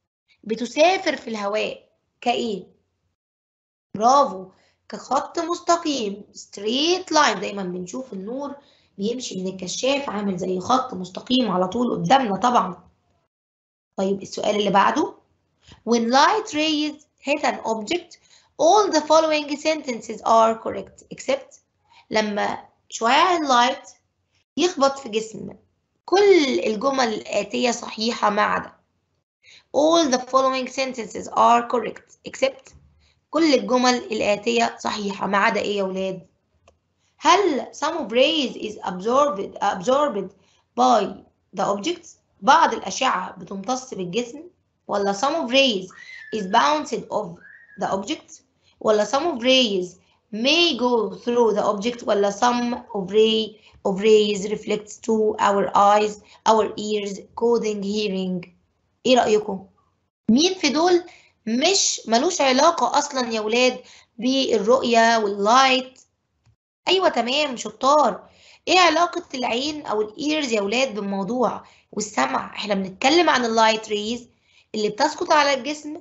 Speaker 1: بتسافر في الهواء كإيه؟ برافو كخط مستقيم straight line دايما بنشوف النور بيمشي من الكشاف عامل زي خط مستقيم على طول قدامنا طبعا طيب السؤال اللي بعده when light rays hit an object all the following sentences are correct except لما شعاع اللايت يخبط في جسم كل الجمل الآتية صحيحة ما عدا all the following sentences are correct except كل الجمل الآتية صحيحة ما عدا إيه يا ولاد؟ هل some of rays is absorbed absorbed by the objects؟ بعض الأشعة بتمتص بالجسم ولا some of rays is bounced off the object ولا some of rays may go through the object ولا some of ray of rays reflects to our eyes our ears coding hearing ايه رأيكم مين في دول مش ملوش علاقة أصلا يا ولاد بالرؤية واللايت أيوة تمام شطار ايه علاقة العين أو الإيرز يا ولاد بالموضوع والسمع احنا بنتكلم عن اللايت ريز اللي بتسقط على الجسم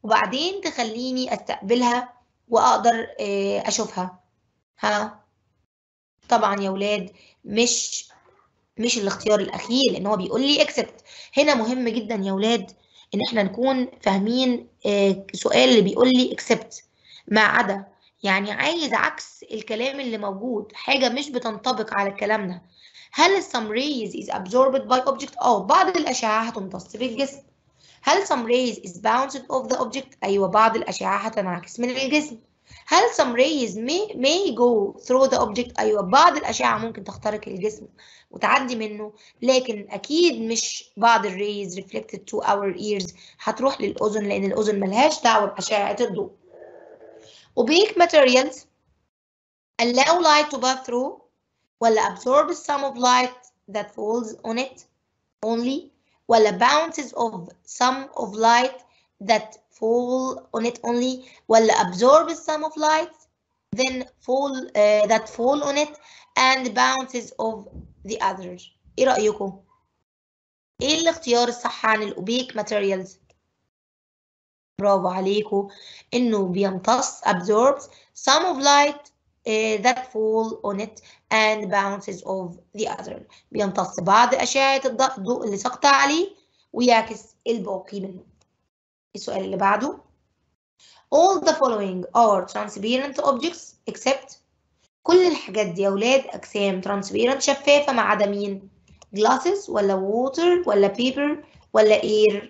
Speaker 1: وبعدين تخليني استقبلها واقدر اشوفها ها طبعا يا ولاد مش مش الاختيار الاخير لان هو بيقول لي اكسبت هنا مهم جدا يا ولاد ان احنا نكون فاهمين سؤال اللي بيقول لي اكسبت ما عدا يعني عايز عكس الكلام اللي موجود حاجه مش بتنطبق على الكلام ده هل some rays is absorbed by object اه بعض الاشعه هتمتص في الجسم هل some rays is bounced off the object ايوه بعض الاشعه هتنعكس من الجسم هل some rays may, may go through the object ايوه بعض الاشعه ممكن تخترق الجسم وتعدي منه لكن اكيد مش بعض الريز reflected to our ears هتروح للاذن لان الاذن ملهاش دعوه باشعه الضوء opaque materials allow light to pass through ولا absorb some of light that falls on it only ولا bounces of some of light that fall on it only ولا absorb some of light then fall uh, that fall on it and bounces of the other ايه رأيكم؟ ايه الاختيار الصح عن الاوبيك ماتيريالز؟ برافو عليكم انه بيمتص absorbs some of light uh, that fall on it and bounces of the other بيمتص بعض أشعة الضوء اللي سقط عليه ويعكس الباقي منه السؤال اللي بعده all the following are transparent objects except كل الحاجات دي يا ولاد أجسام transparent شفافة ما عدا مين glasses ولا water ولا paper ولا air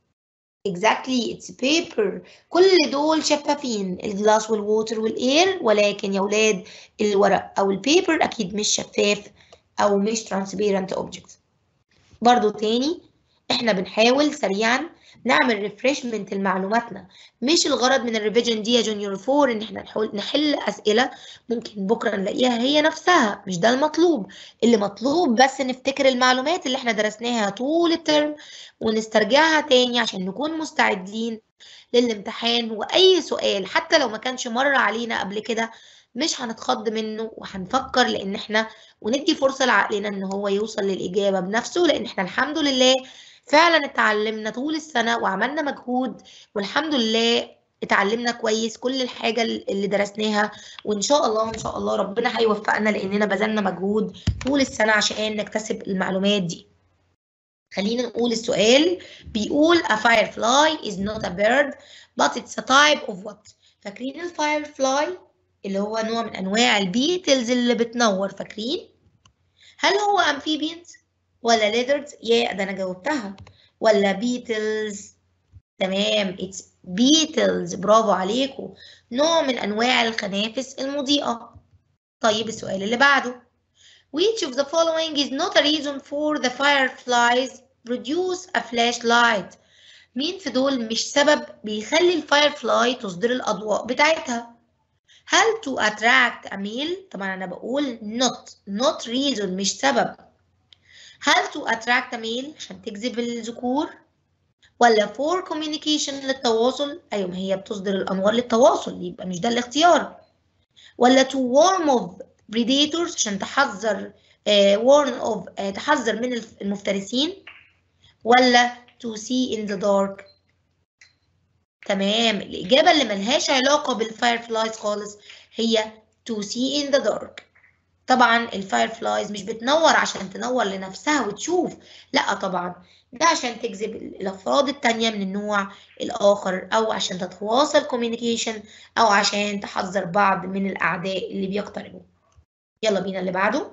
Speaker 1: exactly it's paper كل دول شفافين الجلاس والووتر والاير ولكن يا ولاد الورق او البيبر اكيد مش شفاف او مش transparent object برضو تاني احنا بنحاول سريعا نعمل ريفرشمنت لمعلوماتنا مش الغرض من الريفيجن دي يا جونيور فور ان احنا نحل اسئله ممكن بكره نلاقيها هي نفسها مش ده المطلوب اللي مطلوب بس نفتكر المعلومات اللي احنا درسناها طول الترم ونسترجعها تاني عشان نكون مستعدين للامتحان واي سؤال حتى لو ما كانش مر علينا قبل كده مش هنتخض منه وهنفكر لان احنا وندي فرصه لعقلنا ان هو يوصل للاجابه بنفسه لان احنا الحمد لله فعلا اتعلمنا طول السنة وعملنا مجهود والحمد لله اتعلمنا كويس كل الحاجة اللي درسناها وإن شاء الله إن شاء الله ربنا هيوفقنا لأننا بذلنا مجهود طول السنة عشان نكتسب المعلومات دي خلينا نقول السؤال بيقول a firefly is not a bird but it's a type of what فاكرين الفايرفلاي اللي هو نوع من أنواع البيتلز اللي بتنور فاكرين هل هو amphibians ولا ليزردز يا ده انا جاوبتها ولا بيتلز تمام اتس بيتلز برافو عليكم نوع من انواع الخنافس المضيئه طيب السؤال اللي بعده which of the following is not a reason for the fireflies produce a flashlight مين في دول مش سبب بيخلي الفايرفلاي تصدر الاضواء بتاعتها هل to attract a male طبعا انا بقول not not reason مش سبب هل to attract a male عشان تجذب الذكور ولا for communication للتواصل ايوه ما هي بتصدر الانوار للتواصل يبقى مش ده الاختيار ولا to warn of predators عشان تحذر uh, warn of uh, تحذر من المفترسين ولا to see in the dark تمام الإجابة اللي ملهاش علاقة بالفايرفلايز خالص هي to see in the dark طبعا الفايرفلايز مش بتنور عشان تنور لنفسها وتشوف لا طبعا ده عشان تجذب الافراد التانية من النوع الاخر او عشان تتواصل كوميونيكيشن او عشان تحذر بعض من الاعداء اللي بيقتربوا يلا بينا اللي بعده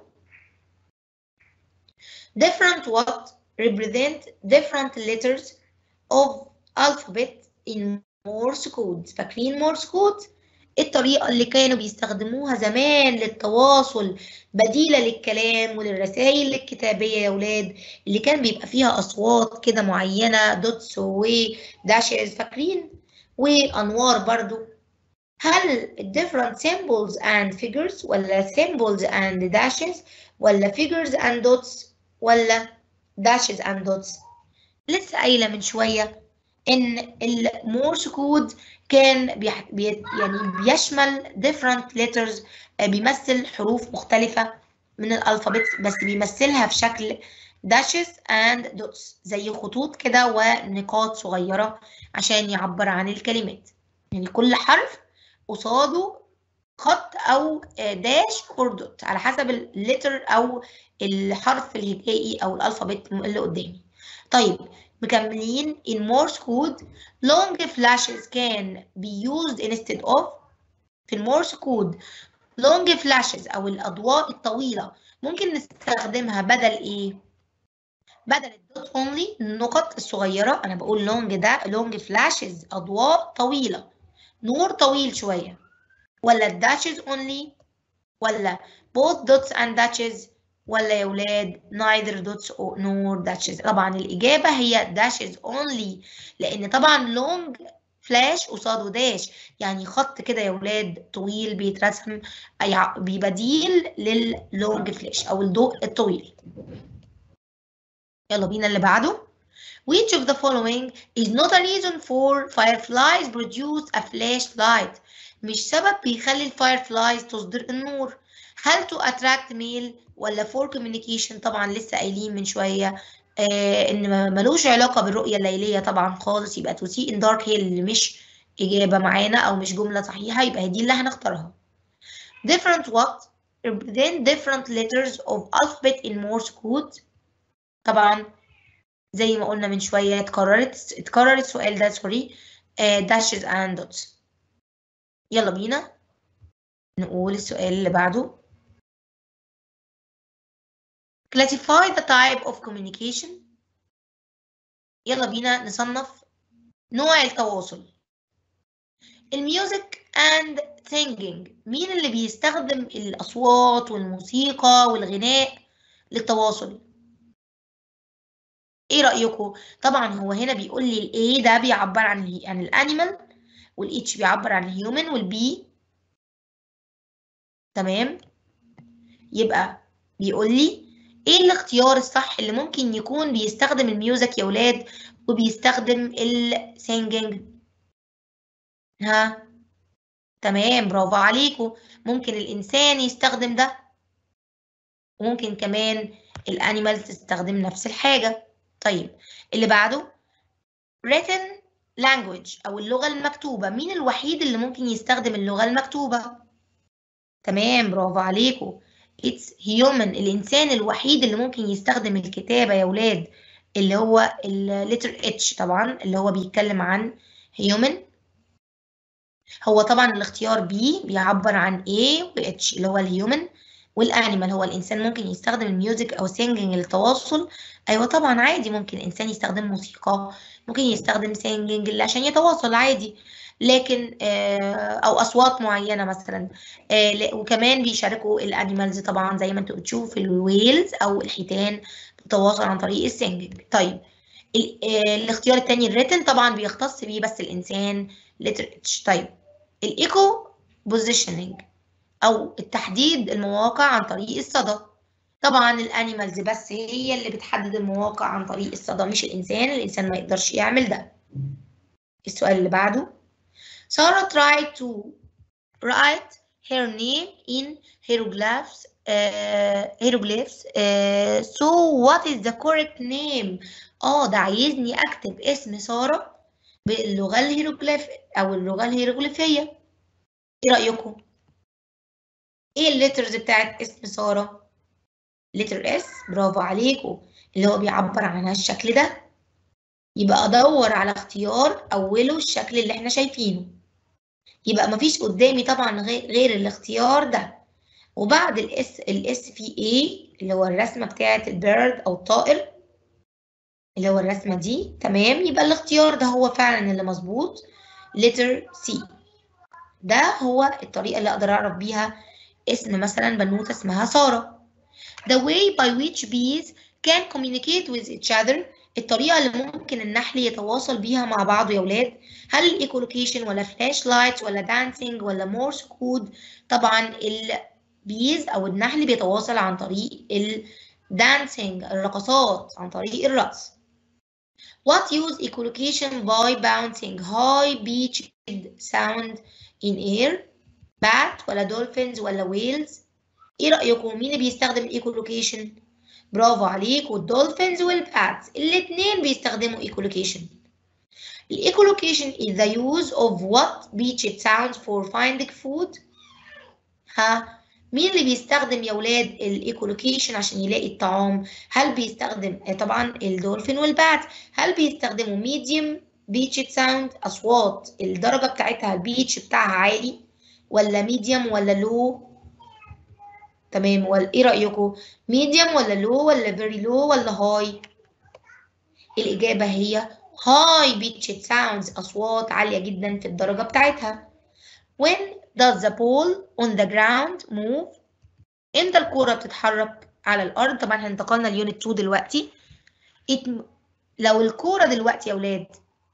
Speaker 1: different what represent different letters of alphabet in Morse code فاكرين Morse code الطريقة اللي كانوا بيستخدموها زمان للتواصل بديلة للكلام وللرسائل الكتابية يا ولاد اللي كان بيبقى فيها أصوات كده معينة دوتس وداشز فاكرين وأنوار برضو هل different symbols and figures ولا symbols and dashes ولا figures and dots ولا dashes and dots لسه قايلة من شوية إن المورس كود كان بيح... بي... يعني بيشمل different letters بيمثل حروف مختلفة من الألفابت بس بيمثلها في شكل dashes and dots زي خطوط كده ونقاط صغيرة عشان يعبر عن الكلمات يعني كل حرف قصاده خط أو داش أو دوت على حسب اللتر أو الحرف الهجائي أو الألفابت اللي قدامي طيب مكملين in Morse code long flashes can be used instead of في المورس كود long flashes أو الأضواء الطويلة ممكن نستخدمها بدل إيه؟ بدل الدوت only النقط الصغيرة أنا بقول long ده long flashes أضواء طويلة نور طويل شوية ولا الداشز only ولا both dots and dashes ولا يا ولاد neither dots or nor dashes طبعا الإجابة هي dashes only لأن طبعا long فلاش قصاده داش يعني خط كده يا ولاد طويل بيترسم ببديل لللونج فلاش او الضوء الطويل يلا بينا اللي بعده Which of the following is not a reason for fireflies produce a flashlight مش سبب بيخلي الفايرفلايز تصدر النور هل to attract male ولا for communication طبعا لسه قايلين من شويه آه ان ملوش علاقه بالرؤيه الليليه طبعا خالص يبقى to see in dark هي اللي مش اجابه معانا او مش جمله صحيحه يبقى دي اللي هنختارها different what represent different letters of alphabet in Morse code طبعا زي ما قلنا من شويه اتكررت اتكرر السؤال ده سوري uh, dashes and dots يلا بينا نقول السؤال اللي بعده classify the type of communication يلا بينا نصنف نوع التواصل الميوزك and singing مين اللي بيستخدم الأصوات والموسيقى والغناء للتواصل ايه رأيكم طبعا هو هنا بيقول لي الاي ده بيعبر عن عن الانيمال والاتش بيعبر عن الهيومن والبي تمام يبقى بيقول لي ايه الاختيار الصح اللي ممكن يكون بيستخدم الميوزك يا ولاد وبيستخدم السينجينج ها تمام برافو عليكم ممكن الانسان يستخدم ده وممكن كمان الانيمال تستخدم نفس الحاجه طيب اللي بعده written language او اللغه المكتوبه مين الوحيد اللي ممكن يستخدم اللغه المكتوبه تمام برافو عليكم it's human الإنسان الوحيد اللي ممكن يستخدم الكتابة يا ولاد اللي هو الليتر اتش طبعا اللي هو بيتكلم عن human هو طبعا الاختيار B بيعبر عن A و H اللي هو الهيومن والانيمال هو الانسان ممكن يستخدم الميوزك او سينجينج للتواصل ايوه طبعا عادي ممكن الانسان يستخدم موسيقى ممكن يستخدم سينجينج عشان يتواصل عادي لكن او اصوات معينه مثلا وكمان بيشاركوا الانيمالز طبعا زي ما انتوا بتشوفوا الويلز او الحيتان بتتواصل عن طريق السينجينج طيب الاختيار الثاني الريتن طبعا بيختص بيه بس الانسان لتر اتش طيب الايكو بوزيشننج او التحديد المواقع عن طريق الصدى طبعا الانيمالز بس هي اللي بتحدد المواقع عن طريق الصدى مش الانسان الانسان ما يقدرش يعمل ده السؤال اللي بعده Sarah tried to write her name in hieroglyphs. Uh, hieroglyphs. Uh, so what is the correct name? اه ده عايزني اكتب اسم سارة باللغة الهيروغليف او اللغة الهيروغليفية. ايه رأيكم؟ ايه الليترز بتاعت اسم سارة؟ لتر اس برافو عليكم اللي هو بيعبر عنها الشكل ده. يبقى ادور على اختيار اوله الشكل اللي احنا شايفينه. يبقى مفيش قدامي طبعا غير الاختيار ده وبعد الاس الاس في ايه اللي هو الرسمه بتاعه البيرد او الطائر اللي هو الرسمه دي تمام يبقى الاختيار ده هو فعلا اللي مظبوط letter C ده هو الطريقه اللي اقدر اعرف بيها اسم مثلا بنوته اسمها ساره the way by which bees can communicate with each other الطريقة اللي ممكن النحل يتواصل بيها مع بعضه يا ولاد هل الايكولوكيشن ولا فلاش لايت ولا دانسينج ولا مورس كود طبعا البيز او النحل بيتواصل عن طريق الدانسينج الرقصات عن طريق الرقص What use echolocation by bouncing high pitched sound in air bat ولا dolphins ولا whales ايه رأيكم مين اللي بيستخدم الايكولوكيشن برافو عليك والدولفينز والباتس الاثنين بيستخدموا ايكولوكيشن الايكولوكيشن is the use of what beached sounds for finding food ها مين اللي بيستخدم يا ولاد الايكولوكيشن عشان يلاقي الطعام هل بيستخدم طبعا الدولفين والبات هل بيستخدموا ميديوم بيتش ساوند اصوات الدرجه بتاعتها البيتش بتاعها عالي ولا ميديوم ولا لو تمام ولا ايه رايكم ميديوم ولا لو ولا فيري لو ولا هاي الاجابه هي هاي بيتش ساوندز اصوات عاليه جدا في الدرجه بتاعتها when does the ball on the ground move امتى الكوره بتتحرك على الارض طبعا احنا انتقلنا ليونت 2 دلوقتي It... لو الكوره دلوقتي يا اولاد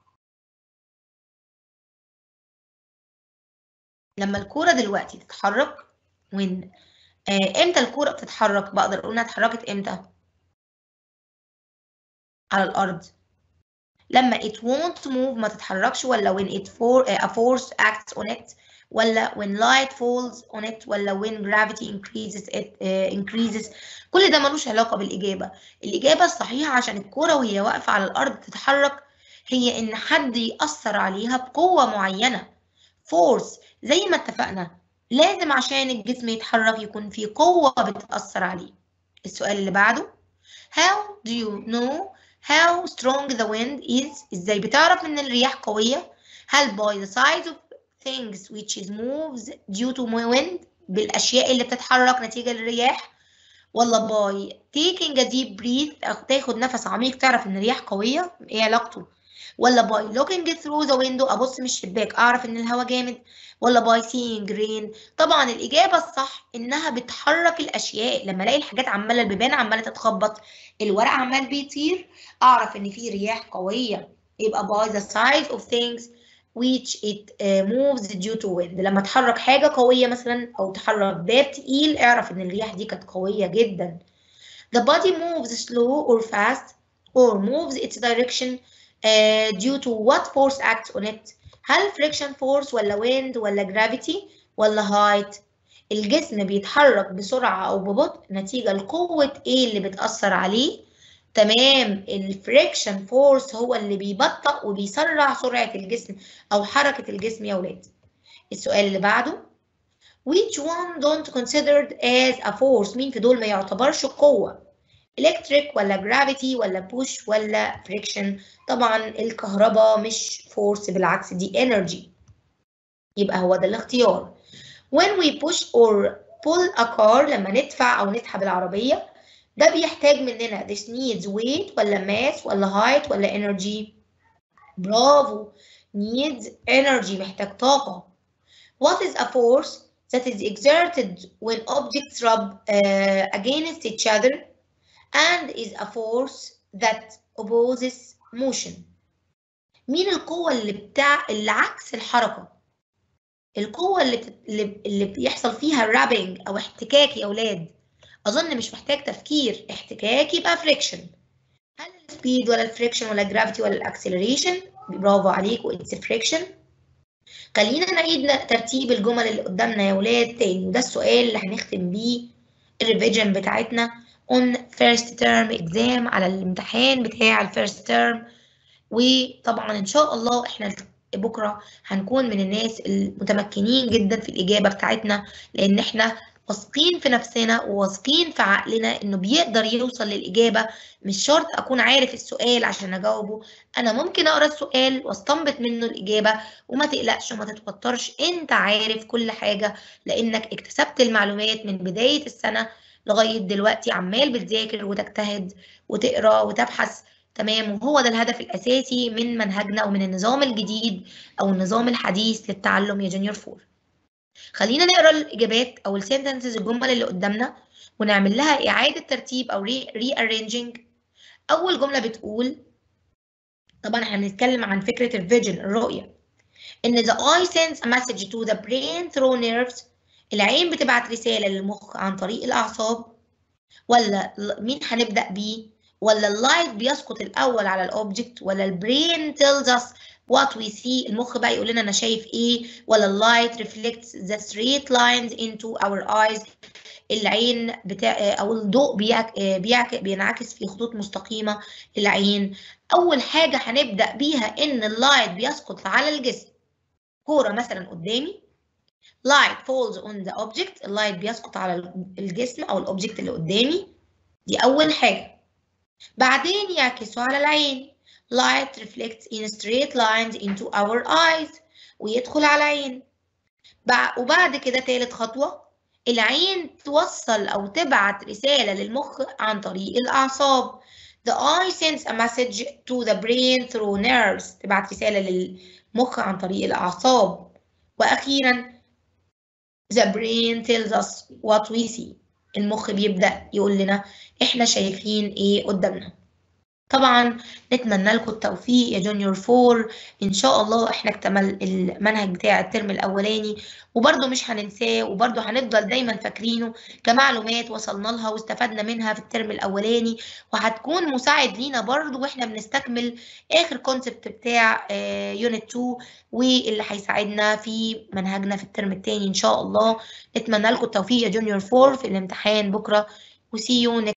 Speaker 1: لما الكوره دلوقتي تتحرك when آه امتى الكوره بتتحرك بقدر اقول انها اتحركت امتى على الارض لما it won't move ما تتحركش ولا when it for a force acts on it ولا when light falls on it ولا when gravity increases it uh, increases كل ده ملوش علاقة بالإجابة الإجابة الصحيحة عشان الكرة وهي واقفة على الأرض تتحرك هي إن حد يأثر عليها بقوة معينة force زي ما اتفقنا لازم عشان الجسم يتحرك يكون في قوة بتأثر عليه السؤال اللي بعده how do you know how strong the wind is ازاي بتعرف ان الرياح قوية هل by the size of things which is moves due to wind بالاشياء اللي بتتحرك نتيجة للرياح ولا by taking a deep breath أو تاخد نفس عميق تعرف ان الرياح قوية ايه علاقته ولا by looking through the window ابص من الشباك اعرف ان الهواء جامد ولا by seeing rain طبعا الاجابه الصح انها بتحرك الاشياء لما الاقي الحاجات عماله البيبان عماله تتخبط الورق عمال بيطير اعرف ان في رياح قويه يبقى by the size of things which it uh, moves due to wind لما تحرك حاجه قويه مثلا او تحرك باب تقيل اعرف ان الرياح دي كانت قويه جدا the body moves slow or fast or moves its direction uh, due to what force acts on it هل friction force ولا wind ولا gravity ولا height الجسم بيتحرك بسرعة أو ببطء نتيجة لقوة إيه اللي بتأثر عليه تمام الفريكشن فورس هو اللي بيبطئ وبيسرع سرعة الجسم أو حركة الجسم يا ولاد السؤال اللي بعده which one don't considered as a force مين في دول ما يعتبرش قوة electric ولا gravity ولا push ولا friction طبعا الكهرباء مش force بالعكس دي energy يبقى هو ده الاختيار when we push or pull a car لما ندفع أو نسحب العربية ده بيحتاج مننا this needs weight ولا mass ولا height ولا energy برافو needs energy محتاج طاقة what is a force that is exerted when objects rub uh, against each other and is a force that opposes motion مين القوة اللي بتاع اللي عكس الحركة القوة اللي بت... اللي بيحصل فيها رابنج أو احتكاك يا أولاد أظن مش محتاج تفكير احتكاك يبقى فريكشن هل السبيد ولا الفريكشن ولا الجرافيتي ولا الاكسلريشن برافو عليكم اتس فريكشن خلينا نعيد ترتيب الجمل اللي قدامنا يا ولاد تاني وده السؤال اللي هنختم بيه الريفيجن بتاعتنا on first term exam على الامتحان بتاع الفيرست تيرم وطبعا ان شاء الله احنا بكره هنكون من الناس المتمكنين جدا في الاجابه بتاعتنا لان احنا واثقين في نفسنا وواثقين في عقلنا انه بيقدر يوصل للاجابه مش شرط اكون عارف السؤال عشان اجاوبه انا ممكن اقرا السؤال واستنبط منه الاجابه وما تقلقش وما تتوترش انت عارف كل حاجه لانك اكتسبت المعلومات من بدايه السنه لغايه دلوقتي عمال بتذاكر وتجتهد وتقرا وتبحث تمام وهو ده الهدف الاساسي من منهجنا ومن النظام الجديد او النظام الحديث للتعلم يا جونيور فور خلينا نقرا الاجابات او السنتنسز الجمل اللي قدامنا ونعمل لها اعاده ترتيب او ري ارينجينج اول جمله بتقول طبعا احنا بنتكلم عن فكره الفيجن الرؤيه ان the eye sends a message to the brain through nerves العين بتبعت رساله للمخ عن طريق الاعصاب ولا مين هنبدا بيه ولا اللايت بيسقط الاول على الاوبجكت ولا البرين tells us what we see المخ بقى يقول لنا انا شايف ايه ولا اللايت reflects the straight lines into our eyes العين بتاع او الضوء بيعك... بيعك... بينعكس في خطوط مستقيمه العين اول حاجه هنبدا بيها ان اللايت بيسقط على الجسم كوره مثلا قدامي light falls on the object اللايت بيسقط على الجسم او الاوبجكت اللي قدامي دي اول حاجه بعدين يعكسوا على العين light reflects in straight lines into our eyes ويدخل على العين وبعد كده تالت خطوة العين توصل أو تبعت رسالة للمخ عن طريق الأعصاب The eye sends a message to the brain through nerves تبعت رسالة للمخ عن طريق الأعصاب وأخيرا The brain tells us what we see المخ بيبدأ يقول لنا إحنا شايفين إيه قدامنا طبعا نتمنى لكم التوفيق يا جونيور فور ان شاء الله احنا اكتمل المنهج بتاع الترم الاولاني وبرده مش هننساه وبرده هنفضل دايما فاكرينه كمعلومات وصلنا لها واستفدنا منها في الترم الاولاني وهتكون مساعد لينا برده واحنا بنستكمل اخر كونسبت بتاع يونت 2 واللي هيساعدنا في منهجنا في الترم الثاني ان شاء الله نتمنى لكم التوفيق يا جونيور فور في الامتحان بكره وسي يو